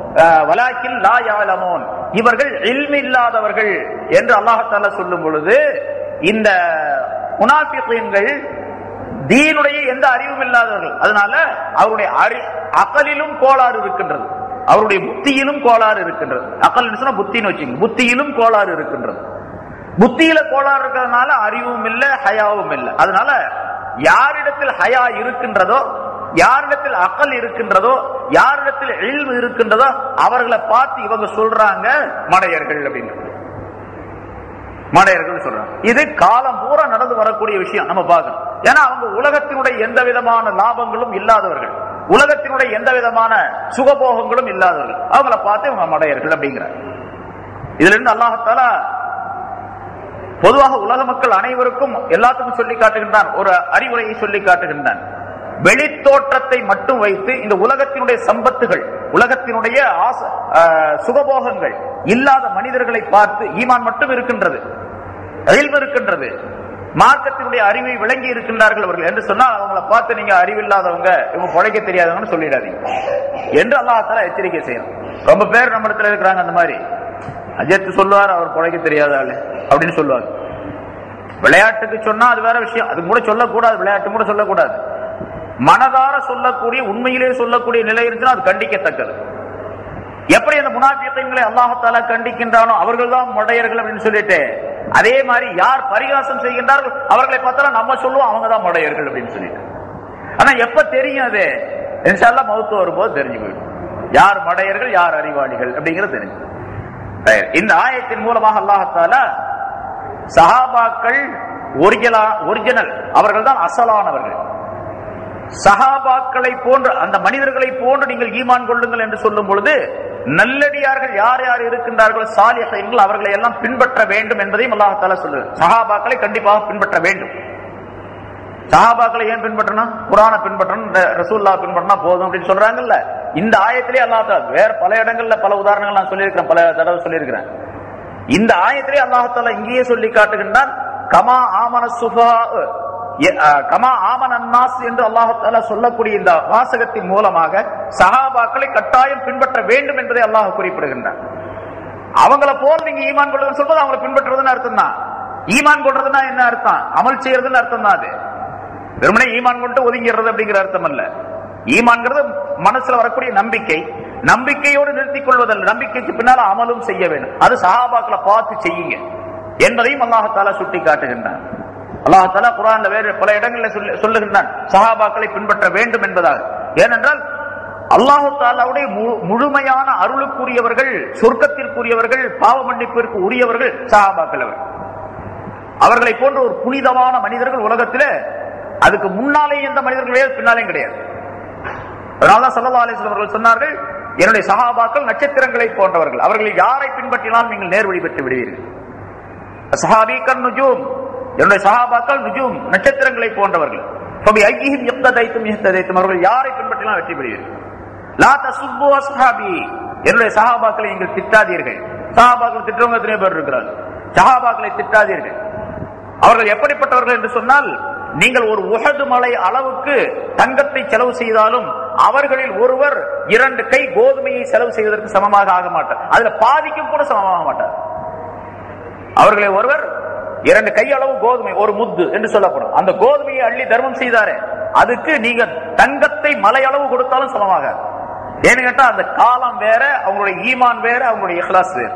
அஹ், வலாக்கின் லா யாலமூன் இவர்கள் இல்மு இல்லாதவர்கள் என்று அல்லாஹால சொல்லும் பொழுது இந்த முனாபிகள் தீனுடைய எந்த அறிவும் இல்லாதவர்கள் அதனால அவருடைய அறி அகலிலும் கோளாறு இருக்கின்றது அவருடைய புத்தியிலும் கோளாறு இருக்கின்றது அகல் சொன்னா புத்தின்னு வச்சுங்க புத்தியிலும் கோளாறு இருக்கின்றது புத்தியில கோளாறு இருக்கிறதுனால அறிவும் இல்ல ஹயாவும் இல்ல அதனால யாரிடத்தில் ஹயா இருக்கின்றதோ யாரிடத்தில் அக்கல் இருக்கின்றதோ யாரிடத்தில் இல்மு இருக்கின்றதோ அவர்களை பார்த்து இவங்க சொல்றாங்க மடையர்கள் அப்படின்னு மடையர்கள் சொல்றாங்க இது காலம் பூரா நடந்து வரக்கூடிய விஷயம் நம்ம பார்க்கணும் ஏன்னா அவங்க உலகத்தினுடைய எந்த விதமான லாபங்களும் இல்லாதவர்கள் உலகத்தினுடைய எந்த விதமான சுகபோகங்களும் இல்லாதவர்கள் அவங்கள பார்த்து இவங்க மடையர்கள் அப்படிங்கிறார் இதுல இருந்து அல்லாஹத்தாலா பொதுவாக உலக மக்கள் அனைவருக்கும் எல்லாத்துக்கும் சொல்லி காட்டுகின்றான் ஒரு அறிவுரையை சொல்லி காட்டுகின்றான் வெளித்தோற்றத்தை மட்டும் வைத்து இந்த உலகத்தினுடைய சம்பத்துகள் உலகத்தினுடைய ஆச- ஆஹ், சுகபோகங்கள் இல்லாத மனிதர்களை பார்த்து ஈமான் மட்டும் இருக்கின்றது அறிவு இருக்கின்றது மார்க்கத்தினுடைய அறிவை விளங்கி இருக்கின்றார்கள் அவர்கள் என்று சொன்னால் அவங்களை பார்த்து நீங்க அறிவில்லாதவங்க இவங்க பிழைக்க தெரியாதவங்கன்னு சொல்லிடாதீங்க என்று அல்லாஹால எச்சரிக்கை செய்யணும் ரொம்ப பேர் நம்ம இடத்துல இருக்கிறாங்க அந்த மாதிரி அஜித் சொல்லுவார் அவர் பிழைக்க தெரியாத ஆளு அப்படின்னு சொல்லுவார் விளையாட்டுக்கு சொன்னா அது வேற விஷயம் அது கூட சொல்லக்கூடாது விளையாட்டு கூட சொல்லக்கூடாது மனதார சொல்லக்கூடிய உண்மையிலே சொல்லக்கூடிய நிலை இருந்துச்சுன்னா அது கண்டிக்கத்தக்கது எப்படி அந்த முனாபியங்களை அல்லாஹத்தாலா கண்டிக்கின்றானோ அவர்கள் தான் மடையர்கள் அப்படின்னு சொல்லிட்டு அதே மாதிரி யார் பரிகாசம் செய்கின்றார்கள் அவர்களை பார்த்தாலும் நம்ம சொல்லுவோம் அவங்க தான் மடையர்கள் அப்படின்னு சொல்லிட்டு ஆனா எப்ப தெரியும் அது இன்ஷால்லா மௌத்து வரும்போது தெரிஞ்சு போயிடும் யார் மடையர்கள் யார் அறிவாளிகள் அப்படிங்கிறது தெரிஞ்சு சரி, இந்த ஆயத்தின் மூலமாக அல்லாஹத்தாலா சஹாபாக்கள் ஒரிஜினலா ஒரிஜினல் அவர்கள் தான் அசலானவர்கள் சஹாபாக்களை போன்று அந்த மனிதர்களை போன்று நீங்கள் ஈமான் கொள்ளுங்கள் என்று சொல்லும் பொழுது நல்லடியார்கள் யார் யார் இருக்கின்றார்கள் சாலிஹைன்கள் அவர்களை எல்லாம் பின்பற்ற வேண்டும் என்பதையும் அல்லாஹால சொல்லு சஹாபாக்களை கண்டிப்பாக பின்பற்ற வேண்டும் சஹாபாக்களை ஏன் பின்பற்றணும் குரானை பின்பற்றணும் ர- ரசூல்லா பின்பற்றினா போதும் அப்படின்னு சொல்றாங்கல்ல இந்த ஆயத்திலே அல்லாஹ் வேற பல இடங்கள்ல பல உதாரணங்கள் நான் சொல்லியிருக்கிறேன் பல தடவை சொல்லியிருக்கிறேன் இந்த ஆயத்திலே அல்லாஹால இங்கேயே சொல்லி காட்டுகின்றான் கமா ஆமன சுபா எ- அ, கமா ஆமன் அன்னாஸ் என்று அல்லாஹால சொல்லக்கூடிய இந்த வாசகத்தின் மூலமாக சஹாபாக்களை கட்டாயம் பின்பற்ற வேண்டும் என்பதை அல்லாஹ் குறிப்பிடுகின்றான் அவங்கள போல் நீங்க ஈமான் கொள்ளுன்னு சொல்றது அவங்களை பின்பற்றுறதுன்னு அர்த்தம் தான் ஈமான் கொள்றதுன்னா என்ன அர்த்தம் அமல் செய்யறதுன்னு அர்த்தம் தான் அது வெறுமனே ஈமான் கொண்டு ஒதுங்கிறது அப்படிங்கிற அர்த்தம் அல்ல ஈமான்ங்கிறது மனசுல வரக்கூடிய நம்பிக்கை நம்பிக்கையோடு நிறுத்திக் கொள்வதல்ல நம்பிக்கைக்கு பின்னால அமலும் செய்ய வேண்டும் அது சஹாபாக்களை பார்த்து செய்யுங்க என்பதையும் அல்லாஹால சுட்டி காட்டுகின்றான் அல்லாஹால குரான்ல வேறு பல இடங்களில் சொல்லு- சொல்லுகின்றான் சஹாபாக்களை பின்பற்ற வேண்டும் என்பதாக ஏனென்றால் அல்லாஹு தாலாவுடைய மு- முழுமையான அருளுக்குரியவர்கள் சொர்க்கத்திற்குரியவர்கள் பாவ மன்னிப்பிற்கு உரியவர்கள் சஹாபாக்கள் அவர்கள் அவர்களை போன்ற ஒரு புனிதமான மனிதர்கள் உலகத்தில் அதுக்கு முன்னாலே எந்த மனிதர்கள் கிடையாது பின்னாலேயும் கிடையாது அதனாலதான் சல்லா அலிஸ்லாம் அவர்கள் சொன்னார்கள் என்னுடைய சஹாபாக்கள் நட்சத்திரங்களை போன்றவர்கள் அவர்கள் யாரை பின்பற்றினாலும் நீங்கள் நேர்வழி பெற்று விடுவீர்கள் சஹாபிக்கல் நுஜூம் என்னுடைய சஹாபாக்கள் நுஜூம் நட்சத்திரங்களை போன்றவர்கள் ஃபபி ஐஹிம் யக்ததைத்தும் யஹ்ததைத்தும் அவர்கள் யாரை பின்பற்றினாலும் வெற்றி பெறுவீர்கள் லா தசுப்பு அஸ்ஹாபி என்னுடைய சஹாபாக்களை நீங்கள் திட்டாதீர்கள் சஹாபாக்கள் திட்டுறவங்க எத்தனை பேர் இருக்கிறார்கள் சஹாபாக்களை திட்டாதீர்கள் அவர்கள் எப்படிப்பட்டவர்கள் என்று சொன்னால் நீங்கள் ஒரு உஹது மலை அளவுக்கு தங்கத்தை செலவு செய்தாலும் அவர்களில் ஒருவர் இரண்டு கை கோதுமையை செலவு செய்வதற்கு சமமாக ஆக மாட்டார் அதுல பாதிக்கும் கூட சமமாக மாட்டார் அவர்களை ஒருவர் இரண்டு கையளவு கோதுமை ஒரு முத்து என்று சொல்லப்படும் அந்த கோதுமையை அள்ளி தர்மம் செய்தாரே அதுக்கு நீங்க தங்கத்தை மலையளவு கொடுத்தாலும் சமமாக ஏன்னு கேட்டா அந்த காலம் வேற அவங்களுடைய ஈமான் வேற அவங்களுடைய இஹ்லாஸ் வேற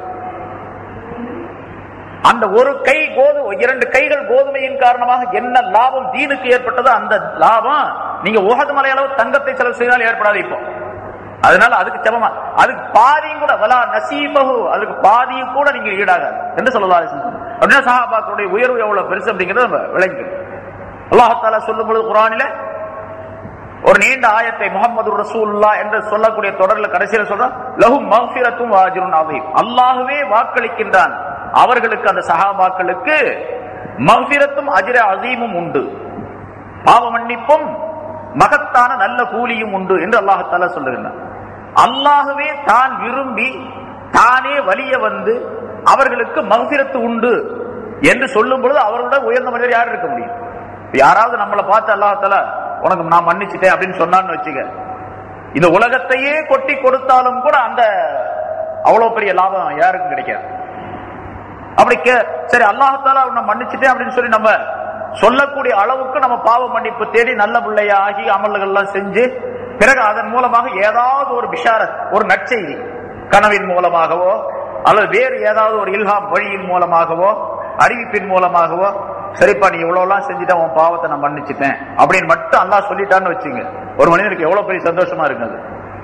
அந்த ஒரு கை கோது இரண்டு கைகள் கோதுமையின் காரணமாக என்ன லாபம் தீனுக்கு ஏற்பட்டதோ அந்த லாபம் நீங்க உகது மலையளவு தங்கத்தை செலவு செய்தால் ஏற்படாது இப்போ அதனால அதுக்கு சமமா அதுக்கு பாதியும் கூட வலா நசீபகு அதுக்கு பாதியும் கூட நீங்க ஈடாகாது என்று சொல்லலாம் அப்படின்னா சஹாபாக்களுடைய உயர்வு எவ்வளவு பெருசு அப்படிங்கறத நம்ம விளங்கிக்கணும் அல்லாஹால சொல்லும் பொழுது குரானில ஒரு நீண்ட ஆயத்தை முகமது ரசூல்லா என்று சொல்லக்கூடிய தொடர்ல கடைசியில சொல்றான் லஹும் மஃபிரத்தும் வாஜிருன் அதீம் அல்லாஹ்வே வாக்களிக்கின்றான் அவர்களுக்கு அந்த சஹாபாக்களுக்கு மஃபிரத்தும் அஜ்ர அசீமும் உண்டு பாவ மன்னிப்பும் மகத்தான நல்ல கூலியும் உண்டு என்று அல்லாஹால சொல்லுகின்றான் அல்லாஹ்வே தான் விரும்பி தானே வலிய வந்து அவர்களுக்கு மகசிரத்து உண்டு என்று சொல்லும் பொழுது அவரோட உயர்ந்த மனிதர் யார் இருக்க முடியும் இப்ப யாராவது நம்மளை பார்த்து அல்லாஹால உனக்கு நான் மன்னிச்சிட்டேன் அப்படின்னு சொன்னான்னு வச்சுக்க இந்த உலகத்தையே கொட்டி கொடுத்தாலும் கூட அந்த அவ்வளவு பெரிய லாபம் யாருக்கும் கிடைக்காது அப்படி கே- சரி அல்லாஹால அவனை மன்னிச்சுட்டேன் அப்படின்னு சொல்லி நம்ம சொல்லக்கூடிய அளவுக்கு நம்ம பாவ மன்னிப்பு தேடி நல்ல பிள்ளையா ஆகி அமல்கள் எல்லாம் செஞ்சு பிறகு அதன் மூலமாக ஏதாவது ஒரு பிஷாரத் ஒரு நற்செய்தி கனவின் மூலமாகவோ அல்லது வேறு ஏதாவது ஒரு இல்ஹாம் வழியின் மூலமாகவோ அறிவிப்பின் மூலமாகவோ சரிப்பா நீ இவ்வளவு எல்லாம் செஞ்சுட்டா உன் பாவத்தை நான் மன்னிச்சுட்டேன் அப்படின்னு மட்டும் அல்லாஹ் சொல்லிட்டான்னு வச்சுங்க ஒரு மனிதனுக்கு எவ்வளவு பெரிய சந்தோஷமா இருக்குது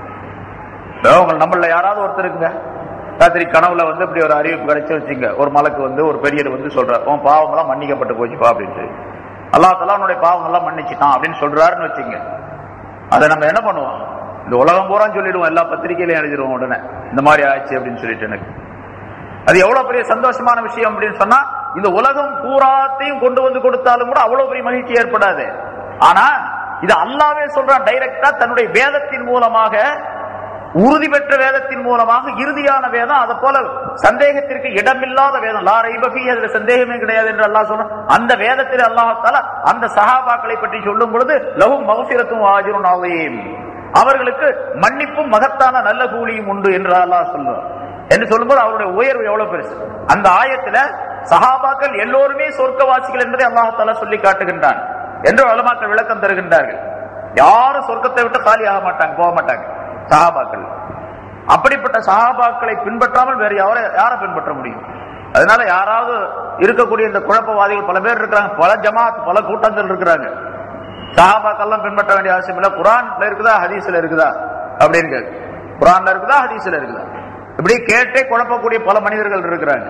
உங்க நம்மள யாராவது ஒருத்தர் இருக்குங்க ராத்திரி கனவுல வந்து இப்படி ஒரு அறிவிப்பு கிடைச்சு வச்சுங்க ஒரு மலக்கு வந்து ஒரு பெரியர் வந்து சொல்றார் உன் பாவம் எல்லாம் மன்னிக்கப்பட்டு போச்சுப்பா அப்படின்ட்டு அல்லா தலா உன்னுடைய பாவம் எல்லாம் மன்னிச்சுட்டான் அப்படின்னு சொல்றாருன்னு வச்சுங்க அதை நம்ம என்ன பண்ணுவோம் இந்த உலகம் பூரா சொல்லிடுவோம் எல்லா பத்திரிகையிலையும் எழுதிடுவோம் உடனே இந்த மாதிரி ஆச்சு அப்படின்னு சொல்லிட்டு எனக்கு அது எவ்வளவு பெரிய சந்தோஷமான விஷயம் அப்படின்னு சொன்னா இந்த உலகம் பூராத்தையும் கொண்டு வந்து கொடுத்தாலும் கூட அவ்வளவு பெரிய மகிழ்ச்சி ஏற்படாது ஆனா இது அல்லாவே சொல்றான் டைரக்டா தன்னுடைய வேதத்தின் மூலமாக உறுதி பெற்ற வேதத்தின் மூலமாக இறுதியான வேதம் அதை போல சந்தேகத்திற்கு இடமில்லாத வேதம் லா ரைபபி அதுல சந்தேகமே கிடையாது என்று அல்லாஹ் சொல்றான் அந்த வேதத்தில் அல்லாஹால அந்த சஹாபாக்களை பற்றி சொல்லும் பொழுது லஹும் மகசிரத்தும் ஆஜரும் ஆவையும் அவர்களுக்கு மன்னிப்பும் மகத்தான நல்ல கூலியும் உண்டு என்று அல்லாஹ் சொல்றான் என்று சொல்லும்போது அவருடைய உயர்வு எவ்வளவு பெருசு அந்த ஆயத்துல சஹாபாக்கள் எல்லோருமே சொர்க்கவாசிகள் என்பதை அல்லாஹால சொல்லி காட்டுகின்றான் என்று வளமாக்கள் விளக்கம் தருகின்றார்கள் யாரும் சொர்க்கத்தை விட்டு காலியாக மாட்டாங்க போக மாட்டாங்க சஹாபாக்கள் அப்படிப்பட்ட சஹாபாக்களை பின்பற்றாமல் வேற யாரை யாரை பின்பற்ற முடியும் அதனால யாராவது இருக்கக்கூடிய இந்த குழப்பவாதிகள் பல பேர் இருக்கிறாங்க பல ஜமாத் பல கூட்டங்கள் இருக்கிறாங்க சஹாபாக்கெல்லாம் பின்பற்ற வேண்டிய அவசியம் இல்லை குரான்ல இருக்குதா ஹதீஸ்ல இருக்குதா அப்படின்னு கேக்கு. குரான்ல இருக்குதா ஹதீஸ்ல இருக்குதா இப்படி கேட்டே குழப்பக்கூடிய பல மனிதர்கள் இருக்கிறாங்க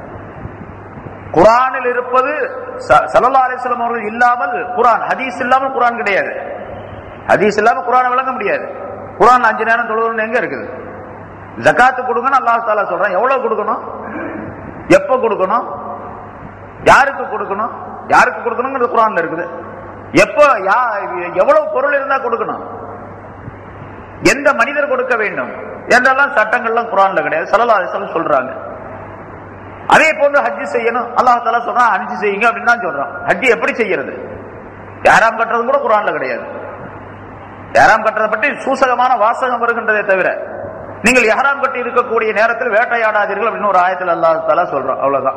குரானில் இருப்பது ச- ஸல்லல்லாஹு அலைஹி வஸல்லம் அவர்கள் இல்லாமல் குரான் ஹதீஸ் இல்லாமல் குரான் கிடையாது ஹதீஸ் இல்லாம குரானை விளங்க முடியாது குரான் அஞ்சு நேரம் தொழுகணும்னு எங்க இருக்குது ஜகாத்து கொடுங்கன்னு அல்லாஹ் தாலா சொல்றான் எவ்வளவு கொடுக்கணும் எப்ப கொடுக்கணும் யாருக்கு கொடுக்கணும் யாருக்கு கொடுக்கணுங்கிறது குரான்ல இருக்குது எப்ப யா- எவ்வளவு பொருள் இருந்தா கொடுக்கணும் எந்த மனிதர் கொடுக்க வேண்டும் என்றெல்லாம் சட்டங்கள்லாம் குரான்ல கிடையாது ஸல்லல்லாஹு அலைஹி வஸல்லம் சொல்றாங்க அதே போன்று ஹஜ்ஜி செய்யணும் அல்லாஹ் தாலா சொல்றான் ஹஜ்ஜி செய்யுங்க அப்படின்னு தான் சொல்றான் ஹஜ்ஜி எப்படி செய்யறது யாராம் கட்டுறது கூட குரான்ல கிடையாது யாராம் கட்டுறதை பற்றி சூசகமான வாசகம் வருகின்றதே தவிர நீங்கள் யாராம் கட்டி இருக்கக்கூடிய நேரத்தில் வேட்டையாடாதீர்கள் அப்படின்னு ஒரு ஆயத்தில் அல்லாஹ் தாலா சொல்றோம் அவ்வளவுதான்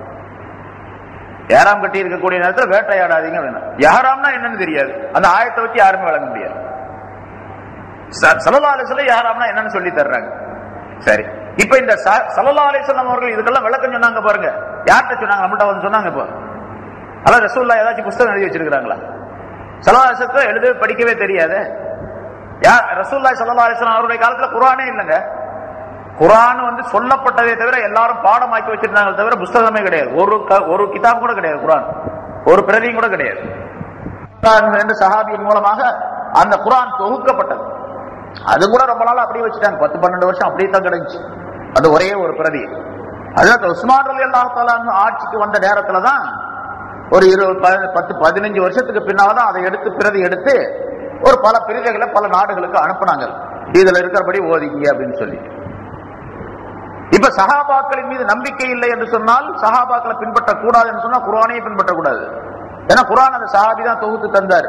யாராம் கட்டி இருக்கக்கூடிய நேரத்தில் வேட்டையாடாதீங்க அப்படின்னா யாராம்னா என்னன்னு தெரியாது அந்த ஆயத்தை வச்சு யாருமே வழங்க முடியாது சலல்லா அலிஸ்ல யாராம்னா என்னன்னு சொல்லி தர்றாங்க சரி இப்ப இந்த ச- சல்லல்லாஹு அலைஹி வஸல்லம் அவர்கள் இதுக்கெல்லாம் விளக்கம் சொன்னாங்க பாருங்க யார்கிட்ட சொன்னாங்க நம்மகிட்ட வந்து சொன்னாங்க இப்போ அதான் ரசூல்லா ஏதாச்சும் புஸ்தகம் எழுதி வச்சிருக்காங்களா சலவாசத்தை எழுத படிக்கவே தெரியாது யார் ரசூல்லா சல்லா அலிஸ்லாம் அவருடைய காலத்துல குரானே இல்லைங்க குரான் வந்து சொல்லப்பட்டதே தவிர எல்லாரும் பாடமாக்கி வச்சிருந்தாங்க தவிர புஸ்தகமே கிடையாது ஒரு க- ஒரு கிதாப் கூட கிடையாது குரான் ஒரு பிரதியும் கூட கிடையாது குரான் என்ற சஹாபியின் மூலமாக அந்த குரான் தொகுக்கப்பட்டது அது கூட ரொம்ப நாள் அப்படியே வச்சுட்டாங்க பத்து பன்னெண்டு வருஷம் அப்படியே தான் கிடைச்சு அது ஒரே ஒரு பிரதி அதாவது உஸ்மான் அலி அல்லாஹ் ஆட்சிக்கு வந்த நேரத்துல தான் ஒரு இருபது பதி- பத்து பதினஞ்சு வருஷத்துக்கு பின்னால தான் அதை எடுத்து பிரதி எடுத்து ஒரு பல பிரதிகளை பல நாடுகளுக்கு அனுப்புனாங்க இதுல இருக்கிறபடி ஓதிங்க அப்படின்னு சொல்லி இப்ப சஹாபாக்களின் மீது நம்பிக்கை இல்லை என்று சொன்னால் சஹாபாக்களை பின்பற்ற கூடாது என்று சொன்னா குரானையே பின்பற்றக்கூடாது ஏன்னா குரான் அந்த சஹாபி தான் தொகுத்து தந்தார்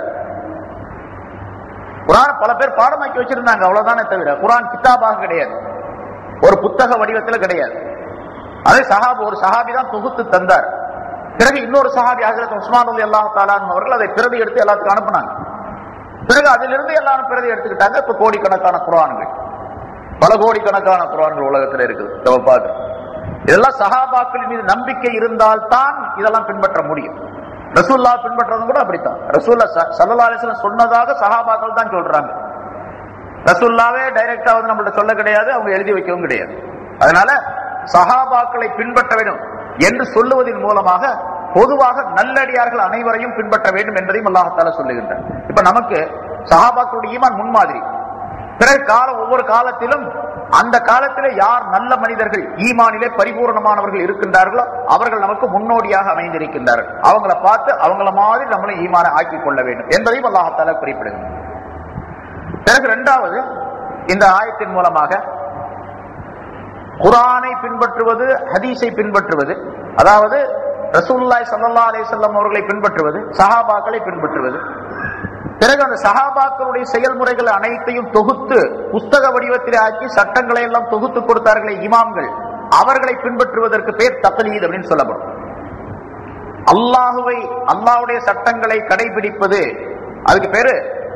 குரான் பல பேர் பாடமாக்கி வச்சிருந்தாங்க அவ்வளவுதானே தவிர குரான் கிதாபாக கிடையாது ஒரு புத்தக வடிவத்தில் கிடையாது அதே சஹாபி ஒரு சஹாபி தான் தொகுத்து தந்தார் பிறகு இன்னொரு சஹாபி ஹஜரத் உஸ்மான் அலி அல்லாஹ் தாலான் அவர்கள் அதை பிரதி எடுத்து எல்லாத்துக்கும் அனுப்புனாங்க பிறகு அதிலிருந்து எல்லாரும் பிரதி எடுத்துக்கிட்டாங்க இப்ப கோடிக்கணக்கான குரான்கள் பல கோடிக்கணக்கான குரான்கள் உலகத்தில் இருக்குது நம்ம பார்க்கிறோம். இதெல்லாம் சஹாபாக்களின் மீது நம்பிக்கை இருந்தால் தான் இதெல்லாம் பின்பற்ற முடியும் ரசூல்லா பின்பற்றதும் கூட அப்படித்தான் ரசூல்லா ச- ஸல்லல்லாஹு அலைஹி வஸல்லம் சொன்னதாக சஹாபாக்கள் தான் சொல்றாங்க ரசூல்லாவே டைரக்டா வந்து நம்மள்ட்ட சொல்ல கிடையாது அவங்க எழுதி வைக்கவும் கிடையாது அதனால சஹாபாக்களை பின்பற்ற வேண்டும் என்று சொல்லுவதன் மூலமாக பொதுவாக நல்லடியார்கள் அனைவரையும் பின்பற்ற வேண்டும் என்பதையும் அல்லாஹால சொல்லுகின்றார் இப்ப நமக்கு சஹாபாக்களுடைய ஈமான் முன்மாதிரி பிறகு காலம் ஒவ்வொரு காலத்திலும் அந்த காலத்திலே யார் நல்ல மனிதர்கள் ஈமானிலே பரிபூர்ணமானவர்கள் இருக்கின்றார்களோ அவர்கள் நமக்கு முன்னோடியாக அமைந்திருக்கின்றார்கள் அவங்கள பார்த்து அவங்கள மாதிரி நம்மளை ஈமான ஆக்கிக் கொள்ள வேண்டும் என்பதையும் அல்லாஹால குறிப்பிடுகிறார் பிறகு இரண்டாவது இந்த ஆயத்தின் மூலமாக குரானை பின்பற்றுவது ஹதீஸை பின்பற்றுவது அதாவது ரசூலுல்லாஹி ஸல்லல்லாஹு அலைஹி வஸல்லம் அவர்களை பின்பற்றுவது சஹாபாக்களை பின்பற்றுவது பிறகு அந்த சஹாபாக்களுடைய செயல்முறைகள் அனைத்தையும் தொகுத்து புஸ்தக வடிவத்திலே ஆக்கி சட்டங்களை எல்லாம் தொகுத்து கொடுத்தார்களே இமாம்கள் அவர்களை பின்பற்றுவதற்கு பேர் தக்லீத் அப்படின்னு சொல்லப்படும் அல்லாஹுவை அல்லாஹ்வுடைய சட்டங்களை கடைபிடிப்பது அதுக்கு பேரு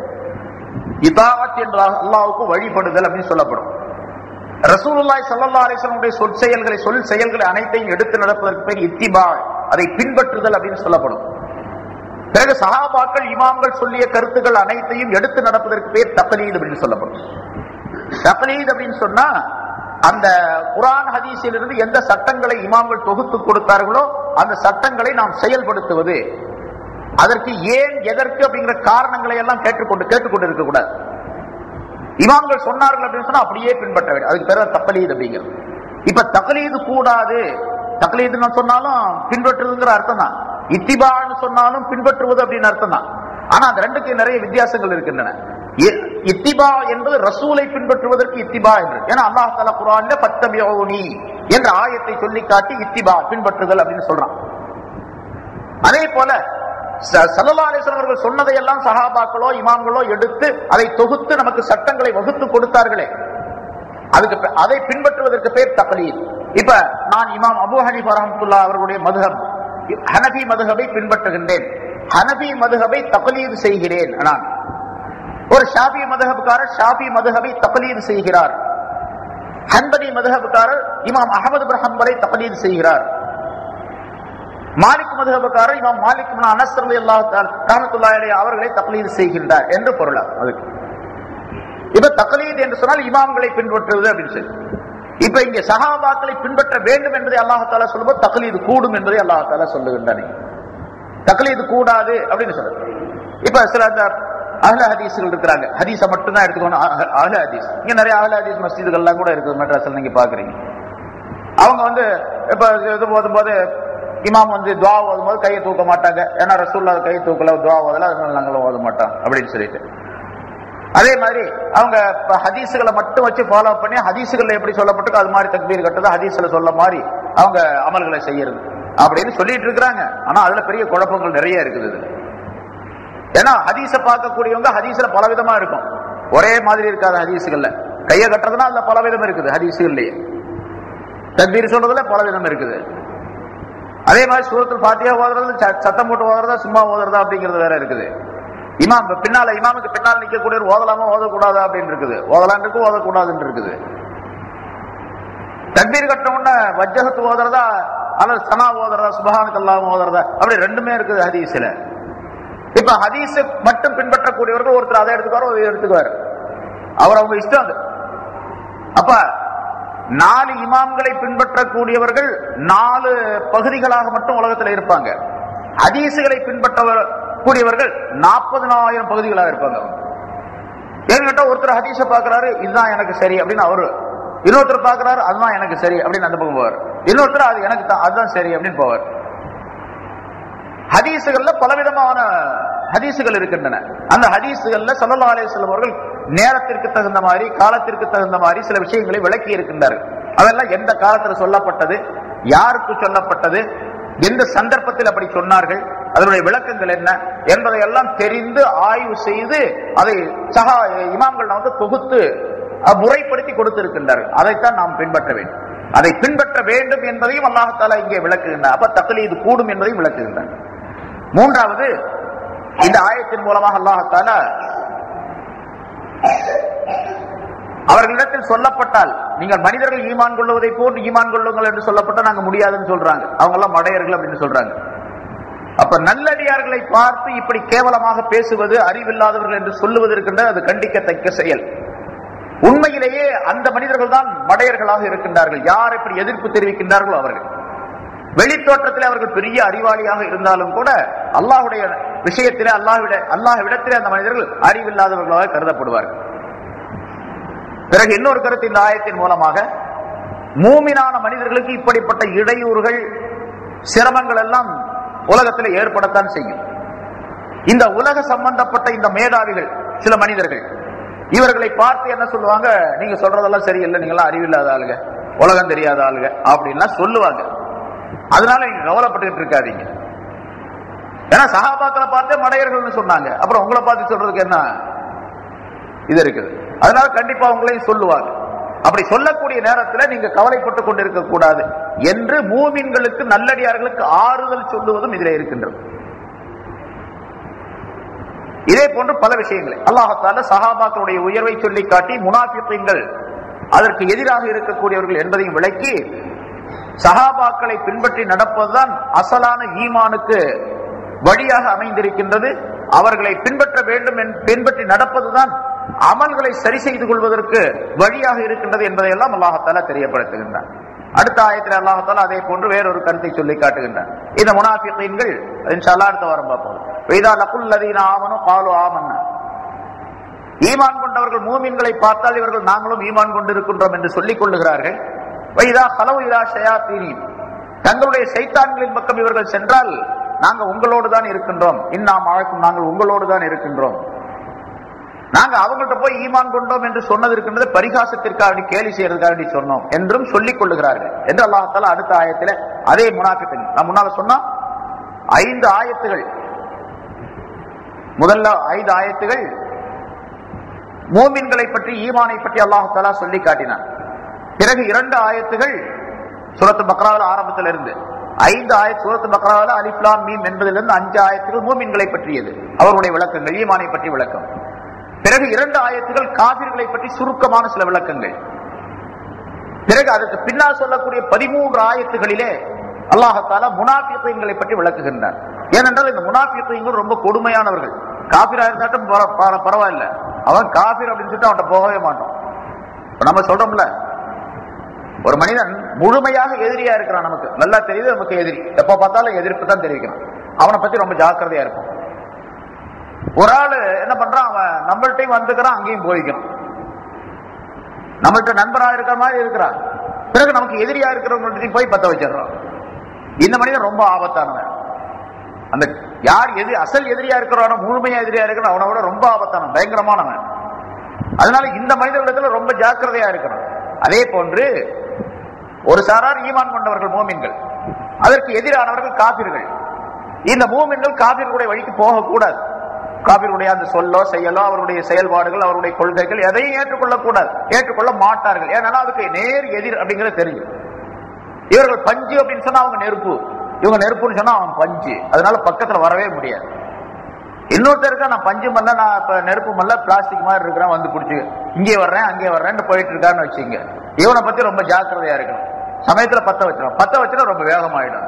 இதாவத் என்ற அல்லாஹ்வுக்கு வழிபடுதல் அப்படின்னு சொல்லப்படும் ரசூலுல்லாஹி ஸல்லல்லாஹு அலைஹி வஸல்லம் சொல் செயல்களை சொல் செயல்களை அனைத்தையும் எடுத்து நடப்பதற்கு பேர் இத்திபா அதை பின்பற்றுதல் அப்படின்னு சொல்லப்படும் பிறகு சஹாபாக்கள் இமாம்கள் சொல்லிய கருத்துக்கள் அனைத்தையும் எடுத்து நடப்பதற்கு பேர் தக்லீத் அப்படின்னு சொல்லப்படும் தக்லீத் அப்படின்னு சொன்னா அந்த குரான் ஹதீஸில் இருந்து எந்த சட்டங்களை இமாம்கள் தொகுத்து கொடுத்தார்களோ அந்த சட்டங்களை நாம் செயல்படுத்துவது அதற்கு ஏன் எதற்கு அப்படிங்கிற காரணங்களை எல்லாம் கேட்டுக்கொண்டு கேட்டுக்கொண்டு இருக்கக்கூடாது இமாம்கள் சொன்னார்கள் அப்படின்னு சொன்னா அப்படியே பின்பற்ற வேண்டும் அதுக்கு பேர் தக்லீத் அப்படிங்கிறது இப்ப தக்லீது கூடாது தக்லீதுன்னு சொன்னாலும் பின்பற்றுறதுங்கிற அர்த்தம் தான் இத்திபான்னு சொன்னாலும் பின்பற்றுவது அப்படின்னு அர்த்தம் தான் ஆனா அந்த ரெண்டுக்கு நிறைய வித்தியாசங்கள் இருக்கின்றன இ- இத்திபா என்பது ரசூலை பின்பற்றுவதற்கு இத்திபா என்று ஏன்னா அல்லாஹ் தலா குரான்ல பத்தபியோனி என்ற ஆயத்தை சொல்லி காட்டி இத்திபா பின்பற்றுதல் அப்படின்னு சொல்றான் அதே போல ச- ஸல்லல்லாஹு அலைஹி வஸல்லம் அவர்கள் சொன்னதையெல்லாம் சஹாபாக்களோ இமாம்களோ எடுத்து அதை தொகுத்து நமக்கு சட்டங்களை வகுத்து கொடுத்தார்களே அதுக்கு பே- அதை பின்பற்றுவதற்கு பேர் தக்லீத் இப்ப நான் இமாம் அபூ ஹனீஃபா ரஹ்மத்துல்லாஹ் அவர்களுடைய மதுஹப் ஹனபி மதுஹபை பின்பற்றுகின்றேன் ஹனபி மதுஹபை தக்லீத் செய்கிறேன் நான் ஒரு ஷாபி மதுஹப்காரர் ஷாபி மதுஹபை தக்லீத் செய்கிறார் ஹன்பலி மதுஹப்காரர் இமாம் அகமது பின் ஹம்பலை தக்லீத் செய்கிறார் மாலிக் மதுஹபக்காரர் இமாம் மாலிக் பின் அனஸ் ரலியல்லாஹு தஆலா ரஹ்மத்துல்லாஹி அலைஹி அவர்களை தக்லீத் செய்கின்றார் என்று பொருள் அதுக்கு இப்ப தக்லீத் என்று சொன்னால் இமாம்களை பின்பற்றுவது அப்படின்னு சொல்லி இப்ப இங்க சஹாபாக்களை பின்பற்ற வேண்டும் என்பதை அல்லாஹ் தாலா சொல்லும்போது தக்லீது கூடும் என்பதை அல்லாஹ் தாலா சொல்லுகின்றானே தக்லீது கூடாது அப்படின்னு சொல்லுது இப்ப சில அந்த அஹ்ல ஹதீஸ்கள் இருக்கிறாங்க ஹதீஸை மட்டும் தான் எடுத்துக்கணும் அஹ்- அஹ்ல ஹதீஸ் இங்க நிறைய அஹ்ல ஹதீஸ் மஸ்ஜிதுகள்லாம் கூட இருக்குது மெட்ராஸ்ல நீங்க பாக்குறீங்க அவங்க வந்து இப்ப இது போதும் போது இமாம் வந்து துவா ஓதும் போது கையை தூக்க மாட்டாங்க ஏன்னா ரசூல்லா கையை தூக்கல துவா ஓதல அதனால நாங்களும் ஓத மாட்டோம் அப்படின்னு சொல்லிட்டு அதே மாதிரி அவங்க இப்ப ஹதீஸுகளை மட்டும் வச்சு ஃபாலோ பண்ணி ஹதீஸுகள்ல எப்படி சொல்லப்பட்டிருக்கோ அது மாதிரி தக்பீர் கட்டுறது ஹதீஸ்ல சொல்ல மாதிரி அவங்க அமல்களை செய்யறது அப்படின்னு சொல்லிட்டு இருக்கிறாங்க ஆனா அதுல பெரிய குழப்பங்கள் நிறைய இருக்குது இதுல. ஏன்னா ஹதீஸ பார்க்கக்கூடியவங்க ஹதீஸ்ல பலவிதமா இருக்கும் ஒரே மாதிரி இருக்காது ஹதீஸுகள்ல கையை கட்டுறதுனா அதுல பலவிதம் இருக்குது ஹதீஸுகள்லயே தக்பீர் சொல்றதுல பலவிதம் இருக்குது அதே மாதிரி சூரத்தில் பாத்தியா ஓதுறது ச- சத்தம் போட்டு ஓதுறதா சும்மா ஓதுறதா அப்படிங்கிறது வேற இருக்குது இமாம் இப்ப பின்னால இமாமுக்கு பின்னால் நிக்கக்கூடிய ஓதலாமா ஓதக்கூடாதா அப்படின்னு இருக்குது ஓதலான் இருக்கு ஓதக்கூடாதுன்னு இருக்குது தக்பீர் கட்ட உடனே வஜ்ஜகத்து ஓதுறதா அல்லது சனா ஓதுறதா சுபஹானுக்கு அல்லாஹ் ஓதுறதா அப்படி ரெண்டுமே இருக்குது ஹதீஸ்ல இப்ப ஹதீஸ் மட்டும் பின்பற்றக்கூடியவர்கள் ஒருத்தர் அதை எடுத்துக்குவார் ஒரு எடுத்துக்குவார் அவர் அவங்க இஷ்டம் அது அப்ப நாலு இமாம்களை பின்பற்றக்கூடியவர்கள் நாலு பகுதிகளாக மட்டும் உலகத்தில் இருப்பாங்க ஹதீசுகளை பின்பற்ற கூடியவர்கள் நாற்பதனாயிரம் பகுதிகளாக இருப்பாங்க அவங்க. ஏன்னு கேட்டா ஒருத்தர் ஹதீஸ பாக்குறாரு இதுதான் எனக்கு சரி அப்படின்னு அவரு இன்னொருத்தர் பாக்குறாரு அதுதான் எனக்கு சரி அப்படின்னு அந்த பக்கம் போவார் இன்னொருத்தர் அது எனக்கு தான் அதுதான் சரி அப்படின்னு போவார் ஹதீசுகள்ல பலவிதமான ஹதீசுகள் இருக்கின்றன அந்த ஹதீசுகள்ல ஸல்லல்லாஹு அலைஹி வஸல்லம் அவர்கள் நேரத்திற்கு தகுந்த மாதிரி காலத்திற்கு தகுந்த மாதிரி சில விஷயங்களை விளக்கி இருக்கின்றார்கள் அதெல்லாம் எந்த காலத்துல சொல்லப்பட்டது யாருக்கு சொல்லப்பட்டது எந்த சந்தர்ப்பத்தில் அப்படி சொன்னார்கள் அதனுடைய விளக்கங்கள் என்ன என்பதை எல்லாம் தெரிந்து ஆய்வு செய்து அதை சகா இமாம்கள் நமக்கு தொகுத்து அஹ், முறைப்படுத்தி கொடுத்திருக்கின்றார்கள் அதைத்தான் நாம் பின்பற்ற வேண்டும் அதை பின்பற்ற வேண்டும் என்பதையும் அல்லாஹாலா இங்கே விளக்குகின்றார் அப்ப தக்லீது கூடும் என்பதையும் விளக்குகின்றார் மூன்றாவது இந்த ஆயத்தின் மூலமாக அல்லாஹால அவர்களிடத்தில் சொல்லப்பட்டால் நீங்கள் மனிதர்கள் ஈமான் கொள்வதை போன்று ஈமான் கொள்ளுங்கள் என்று சொல்லப்பட்டால் நாங்க முடியாதுன்னு சொல்றாங்க அவங்க எல்லாம் மடையர்கள் அப்படின்னு சொல்றாங்க அப்ப நல்லடியார்களை பார்த்து இப்படி கேவலமாக பேசுவது அறிவில்லாதவர்கள் என்று சொல்லுவது இருக்கின்றது அது கண்டிக்கத்தக்க செயல் உண்மையிலேயே அந்த மனிதர்கள் தான் மடையர்களாக இருக்கின்றார்கள் யார் இப்படி எதிர்ப்பு தெரிவிக்கின்றார்களோ அவர்கள் வெளித்தோற்றத்திலே அவர்கள் பெரிய அறிவாளியாக இருந்தாலும் கூட அல்லாஹுடைய விஷயத்திலே அல்லாஹ்விட அல்லாஹ்விடத்திலே அந்த மனிதர்கள் அறிவில்லாதவர்களாக கருதப்படுவார்கள் பிறகு இன்னொரு கருத்து இந்த ஆயத்தின் மூலமாக மூமினான மனிதர்களுக்கு இப்படிப்பட்ட இடையூறுகள் சிரமங்கள் எல்லாம் உலகத்தில் ஏற்படத்தான் செய்யும் இந்த உலக சம்பந்தப்பட்ட இந்த மேதாவிகள் சில மனிதர்கள் இவர்களை பார்த்து என்ன சொல்லுவாங்க நீங்க சொல்றதெல்லாம் சரியில்லை நீங்களாம் அறிவில்லாத ஆளுங்க உலகம் தெரியாத ஆளுங்க அப்படின்லாம் சொல்லுவாங்க அதனால நீங்க கவலைப்பட்டுக்கிட்டு இருக்காதீங்க ஏன்னா சகாபாக்களை பார்த்தே மடையர்கள்னு சொன்னாங்க அப்புறம் உங்களை பார்த்து சொல்றதுக்கு என்ன இது இருக்குது அதனால கண்டிப்பா உங்களையும் சொல்லுவாங்க அப்படி சொல்லக்கூடிய நேரத்தில் நீங்க கவலைப்பட்டுக் கொண்டிருக்க கூடாது என்று மூமின்களுக்கு நல்லடியார்களுக்கு ஆறுதல் சொல்லுவதும் இதில் இருக்கின்றது இதே போன்று பல விஷயங்களை அல்லாஹால சஹாபாக்களுடைய உயர்வை சொல்லி காட்டி முனாஃபிகள் அதற்கு எதிராக இருக்கக்கூடியவர்கள் என்பதையும் விளக்கி சஹாபாக்களை பின்பற்றி நடப்பதுதான் அசலான ஈமானுக்கு வழியாக அமைந்திருக்கின்றது அவர்களை பின்பற்ற வேண்டும் பின்பற்றி நடப்பதுதான் அமல்களை சரி செய்து கொள்வதற்கு வழியாக இருக்கின்றது என்பதையெல்லாம் அல்லாஹால தெரியப்படுத்துகின்றார் அடுத்த ஆயத்தில் அல்லாஹால அதே போன்று வேறொரு கருத்தை சொல்லி காட்டுகின்றார் இந்த முனாஃபிகள் அடுத்த வாரம் பார்ப்போம் வைதா லகுல்லதீன ஆமனும் காலு ஆமன்ன ஈமான் கொண்டவர்கள் மூமின்களை பார்த்தால் இவர்கள் நாங்களும் ஈமான் கொண்டிருக்கின்றோம் என்று சொல்லிக் கொள்ளுகிறார்கள் வைதா ஹலவு இதா ஷயாத்தீனி தங்களுடைய சைத்தான்களின் பக்கம் இவர்கள் சென்றால் நாங்க உங்களோடு தான் இருக்கின்றோம் இன்னாம் அழைக்கும் நாங்கள் உங்களோடு தான் இருக்கின்றோம் நாங்க அவங்கள்ட்ட போய் ஈமான் கொண்டோம் என்று சொன்னது இருக்கின்றது பரிகாசத்திற்காக கேலி செய்யறதுக்காக சொன்னோம் என்றும் சொல்லிக் கொள்ளுகிறார்கள் என்று அல்லாஹால அடுத்த ஆயத்தில் அதே முனாஃபித்தின் நான் முன்னால சொன்னா ஐந்து ஆயத்துகள் முதல்ல ஐந்து ஆயத்துகள் மூமின்களை பற்றி ஈமானை பற்றி அல்லாஹாலா சொல்லி காட்டினான் பிறகு இரண்டு ஆயத்துகள் சுரத்து பக்ராவில் ஆரம்பத்தில் இருந்து ஐந்து ஆய சூரத்து பக்ராவில் அலிப்லாம் மீம் என்பதிலிருந்து அஞ்சு ஆயத்துகள் மூமின்களை பற்றியது அவருடைய விளக்கங்கள் ஈமானை பற்றி விளக்கம் பிறகு இரண்டு ஆயத்துகள் காவிர்களை பற்றி சுருக்கமான சில விளக்கங்கள் பிறகு அதற்கு பின்னால் சொல்லக்கூடிய பதிமூன்று ஆயத்துகளிலே அல்லாஹால முனாபியங்களை பற்றி விளக்குகின்றார் ஏனென்றால் இந்த முனாபியங்கள் ரொம்ப கொடுமையானவர்கள் காபிரா இருந்தாட்டும் பரவாயில்ல அவன் காபிர் அப்படின்னு சொல்லிட்டு அவன்கிட்ட போகவே மாட்டோம் நம்ம சொல்றோம்ல ஒரு மனிதன் முழுமையாக எதிரியா இருக்கிறான் நமக்கு நல்லா தெரியுது நமக்கு எதிரி எப்ப பார்த்தாலும் எதிர்ப்பு தான் தெரிவிக்கிறான் அவனை பத்தி ரொம்ப ஜாக்கிரதையா இருக்கும் ஒரு ஆளு என்ன பண்றான் அவன் நம்மள்ட்டையும் வந்துக்கிறான் அங்கேயும் போய்க்கிறான் நம்மள்ட்ட நண்பராக இருக்கிற மாதிரி இருக்கிறான் பிறகு நமக்கு எதிரியா இருக்கிறவங்கள்ட்டையும் போய் பத்த வச்சிடறான் இந்த மனிதன் ரொம்ப ஆபத்தானவன் அந்த யார் எது அசல் எதிரியா இருக்கிறானோ முழுமையா எதிரியா இருக்கிறான் அவனை விட ரொம்ப ஆபத்தானவன் பயங்கரமானவன் அதனால இந்த மனிதர்களிடத்துல ரொம்ப ஜாக்கிரதையா இருக்கணும் அதே போன்று ஒரு சாரார் ஈமான் கொண்டவர்கள் மோமின்கள் அதற்கு எதிரானவர்கள் காபிர்கள் இந்த மூமின்கள் காபிர்களுடைய வழிக்கு போகக்கூடாது காபிர்களுடைய அந்த சொல்லோ செயலோ அவருடைய செயல்பாடுகள் அவருடைய கொள்கைகள் எதையும் ஏற்றுக்கொள்ளக் கூடாது ஏற்றுக்கொள்ள மாட்டார்கள் ஏன்னா அதுக்கு நேர் எதிர் அப்படிங்கிறது தெரியும் இவர்கள் பஞ்சு அப்படின்னு சொன்னா அவங்க நெருப்பு இவங்க நெருப்புன்னு சொன்னா அவன் பஞ்சு அதனால பக்கத்துல வரவே முடியாது இன்னொருத்தருக்கா நான் பஞ்சு மல்ல நான் இப்ப நெருப்பு மல்ல பிளாஸ்டிக் மாதிரி இருக்கிறேன் வந்து பிடிச்சி இங்கே வர்றேன் அங்கே வர்றேன்னு போயிட்டு இருக்கான்னு வச்சுங்க இவனை பத்தி ரொம்ப ஜாக்கிரதையா இருக்கணும் சமயத்துல பத்த வச்சிடும் பத்த வச்சுனா ரொம்ப வேகமாயிடும்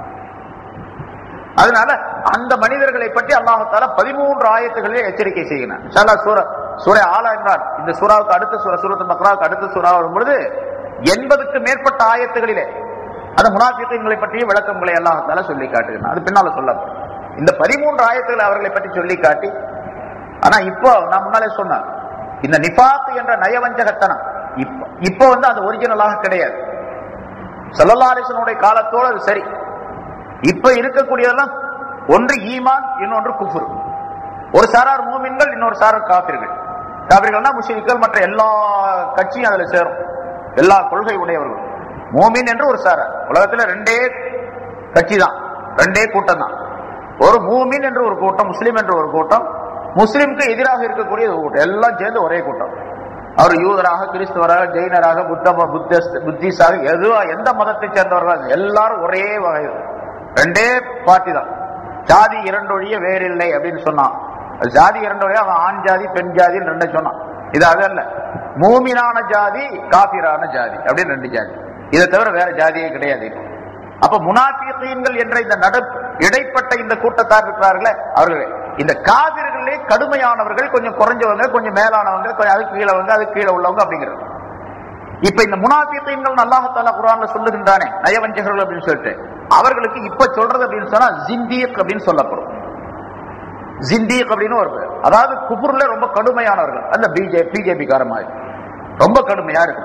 அதனால அந்த மனிதர்களை பற்றி அல்லாஹால பதிமூன்று ஆயத்துகளிலே எச்சரிக்கை செய்கிறான் சூர சூரை ஆலா என்றால் இந்த சூறாவுக்கு அடுத்த சூற சூரத்து மக்களாவுக்கு அடுத்த சூறா வரும்பொழுது எண்பதுக்கு மேற்பட்ட ஆயத்துகளிலே அந்த முனாபியங்களை பற்றிய விளக்கங்களை அல்லாஹால சொல்லி காட்டுகிறான் அது பின்னால சொல்லப்படும் இந்த பதிமூன்று ஆயத்துகளை அவர்களை பற்றி சொல்லி காட்டி ஆனா இப்போ நான் முன்னாலே சொன்னேன் இந்த நிபாத் என்ற நயவஞ்சகத்தனம் இப்ப இப்போ வந்து அது ஒரிஜினலாக கிடையாது சல்லல்லாசனுடைய காலத்தோடு அது சரி இப்ப இருக்கக்கூடியதெல்லாம் ஒன்று ஈமான் இன்னொன்று குஃபுர் ஒரு சாரார் மூமின்கள் இன்னொரு சாரார் காபிர்கள் காபிர்கள்னா முஸ்லிம்கள் மற்ற எல்லா கட்சியும் அதுல சேரும் எல்லா கொள்கை உடையவர்கள் மூமின் என்று ஒரு சாரார் உலகத்துல ரெண்டே கட்சி தான் ரெண்டே கூட்டம் தான் ஒரு மூமின் என்று ஒரு கூட்டம் முஸ்லீம் என்று ஒரு கூட்டம் முஸ்லிம்க்கு எதிராக இருக்கக்கூடிய ஒரு கூட்டம் எல்லாம் சேர்ந்து ஒரே கூட்டம் அவர் யூதராக கிறிஸ்துவராக ஜெயினராக புத்த புத்திஸ்ட் புத்திஸ்டாக எதுவா எந்த மதத்தை சேர்ந்தவர்கள் எல்லாரும் ஒரே வகை ரெண்டே பார்ட்டி தான் ஜாதி இரண்டொழிய வேறில்லை அப்படின்னு சொன்னான் ஜாதி இரண்டொழிய அவன் ஆண் ஜாதி பெண் ஜாதின்னு ரெண்டு சொன்னான் இது அதல்ல மூமினான ஜாதி காபிரான ஜாதி அப்படின்னு ரெண்டு ஜாதி இதை தவிர வேற ஜாதியே கிடையாது அப்ப முனாபியங்கள் என்ற இந்த நட இடைப்பட்ட இந்த கூட்டத்தார் இருக்கிறார்களே அவர்கள் இந்த காவிர்களே கடுமையானவர்கள் கொஞ்சம் குறைஞ்சவங்க கொஞ்சம் மேலானவங்க கொஞ்சம் அதுக்கு கீழவங்க அதுக்கு கீழே உள்ளவங்க அப்படிங்கிறது இப்ப இந்த முனாபியங்கள் அல்லாஹால குரான்ல சொல்லுகின்றானே நயவஞ்சகர்கள் அப்படின்னு சொல்லிட்டு அவர்களுக்கு இப்ப சொல்றது அப்படின்னு சொன்னா ஜிந்தீக் அப்படின்னு சொல்லப்படும் ஜிந்தீக் அப்படின்னு ஒரு பேர் அதாவது குபுர்ல ரொம்ப கடுமையானவர்கள் அந்த பிஜே பிஜேபி கார மாதிரி ரொம்ப கடுமையா இருக்கு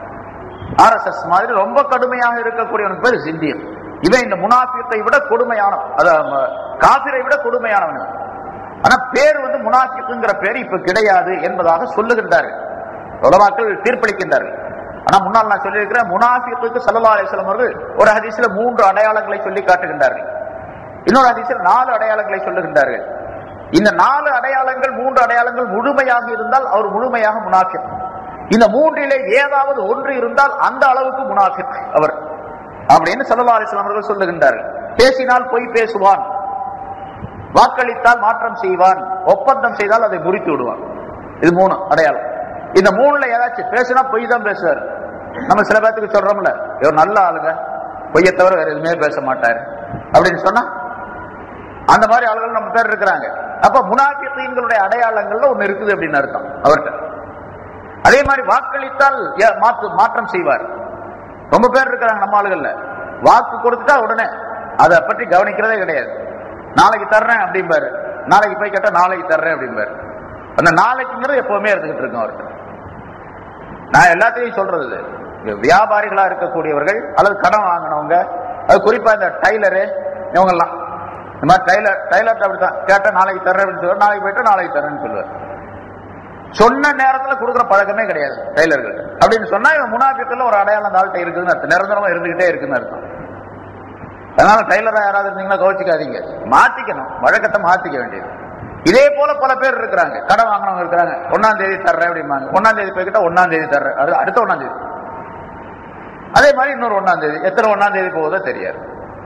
ஆர் எஸ் எஸ் மாதிரி ரொம்ப கடுமையாக இருக்கக்கூடியவனுக்கு பேர் ஜிந்தீக் இவன் இந்த முனாபியத்தை விட கொடுமையானவன் அதாவது காபிரை விட கொடுமையானவன் ஆனா பேர் வந்து முனாபிக்குங்கிற பேர் இப்ப கிடையாது என்பதாக சொல்லுகின்றார்கள் உலமாக்கள் தீர்ப்பளிக்கின்றார்கள் ஆனா முன்னால் நான் சொல்லியிருக்கிறேன் முனாஃபிக்கு சல்லா அலிஸ்லாம் அவர்கள் ஒரு ஹதீஸ்ல மூன்று அடையாளங்களை சொல்லி காட்டுகின்றார்கள் இன்னொரு அதிசயம் நாலு அடையாளங்களை சொல்லுகின்றார்கள் இந்த நாலு அடையாளங்கள் மூன்று அடையாளங்கள் முழுமையாக இருந்தால் அவர் முழுமையாக முனாஃபிக் இந்த மூன்றிலே ஏதாவது ஒன்று இருந்தால் அந்த அளவுக்கு முனாஃபிக் அவர் அப்படின்னு சல்லா அலிஸ்லாம் அவர்கள் சொல்லுகின்றார்கள் பேசினால் பொய் பேசுவான் வாக்களித்தால் மாற்றம் செய்வான் ஒப்பந்தம் செய்தால் அதை முறித்து விடுவான் இது மூணு அடையாளம் இந்த மூணுல ஏதாச்சும் பேசினா பொய் தான் பேசுவார் நம்ம சில பேர்த்துக்கு சொல்றோம்ல இவர் நல்ல ஆளுங்க பொய்யை தவிர வேற எதுவுமே பேச மாட்டாரு அப்படின்னு சொன்னா அந்த மாதிரி ஆளுகள் நம்ம பேர் இருக்கிறாங்க அப்ப முனாபித்தீன்களுடைய அடையாளங்கள்ல ஒண்ணு இருக்குது அப்படின்னு அர்த்தம் அவர்கிட்ட அதே மாதிரி வாக்களித்தால் ஏ- மாற்று மாற்றம் செய்வார் ரொம்ப பேர் இருக்கிறாங்க நம்ம ஆளுகள்ல வாக்கு கொடுத்துட்டா உடனே அதை பற்றி கவனிக்கிறதே கிடையாது நாளைக்கு தர்றேன் அப்படிம்பாரு நாளைக்கு போய் கேட்டா நாளைக்கு தர்றேன் அப்படிம்பாரு அந்த நாளைக்குங்கிறது எப்பவுமே இருந்துகிட்டு இருக்கும் அவர்கிட்ட நான் எல்லாத்தையும் சொல்றது இது. வியாபாரிகளா இருக்கக்கூடியவர்கள் அல்லது கடன் வாங்கினவங்க அது குறிப்பா இந்த டைலரு இவங்கெல்லாம் இந்த மாதிரி டைலர் டைலர் அப்படித்தான் கேட்டா நாளைக்கு தர்றேன் அப்படின்னு சொல்லுவார் நாளைக்கு போயிட்டு நாளைக்கு தர்றேன்னு சொல்லுவார் சொன்ன நேரத்துல கொடுக்குற பழக்கமே கிடையாது டைலர்கள் அப்படின்னு சொன்னா இவன் முனாபியத்துல ஒரு அடையாளம் அந்த ஆள்கிட்ட இருக்குதுன்னு அர்த்தம் நிரந்தரமா இருந்துகிட்டே இருக்குன்னு அர்த்தம் அதனால டைலரா யாராவது இருந்தீங்கன்னா கவனிச்சுக்காதீங்க மாத்திக்கணும் வழக்கத்தை மாத்திக்க வேண்டியது இதே போல பல பேர் இருக்கிறாங்க கடன் வாங்கினவங்க இருக்கிறாங்க ஒன்னாம் தேதி தர்றேன் அப்படிம்பாங்க ஒன்னாம் தேதி போய்கிட்டா ஒன்னாம் தேதி தர்றேன் அது அடுத்த ஒன்னாம் தேதி அதே மாதிரி இன்னொரு ஒன்னாம் தேதி எத்தனை ஒன்னாம் தேதி போகுதோ தெரியாது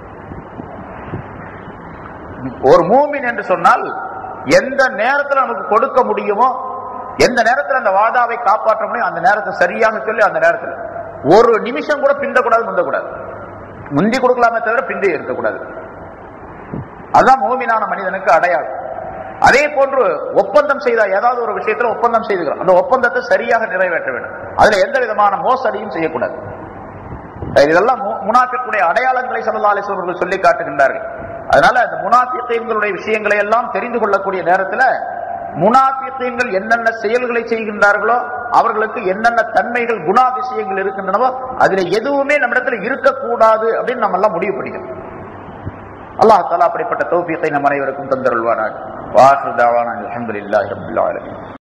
ஒரு மூமின் என்று சொன்னால் எந்த நேரத்தில் நமக்கு கொடுக்க முடியுமோ எந்த நேரத்தில் அந்த வாதாவை காப்பாற்ற முடியும் அந்த நேரத்தை சரியாக சொல்லி அந்த நேரத்தில் ஒரு நிமிஷம் கூட பிந்தக்கூடாது முந்தக்கூடாது முந்தி கொடுக்கலாமே தவிர பிந்தி இருக்கக்கூடாது அதுதான் மூமினான மனிதனுக்கு அடையாளம் அதே போன்று ஒப்பந்தம் செய்த ஏதாவது ஒரு விஷயத்துல ஒப்பந்தம் செய்துக்கிறோம் அந்த ஒப்பந்தத்தை சரியாக நிறைவேற்ற வேண்டும் அதுல எந்த விதமான மோசடியும் செய்யக்கூடாது இதெல்லாம் முனாஃபிக்குடைய அடையாளங்களை சல்லா அலிஸ்வர்கள் சொல்லி காட்டுகின்றார்கள் அதனால அந்த முனாஃபியங்களுடைய விஷயங்களை எல்லாம் தெரிந்து கொள்ளக்கூடிய நேரத்துல முனாஃபியங்கள் என்னென்ன செயல்களை செய்கின்றார்களோ அவர்களுக்கு என்னென்ன தன்மைகள் குணாதிசயங்கள் இருக்கின்றனவோ அதுல எதுவுமே நம்மிடத்துல இருக்கக்கூடாது அப்படின்னு நம்ம எல்லாம் முடிவு பண்ணிக்கணும் அல்லாஹ் தாலா அப்படிப்பட்ட தௌஃபியத்தை நம் அனைவருக்கும் தந்தருள்வானாக வாசு தாவான அலமதுல்லாஹி ரபில் ஆலமீன்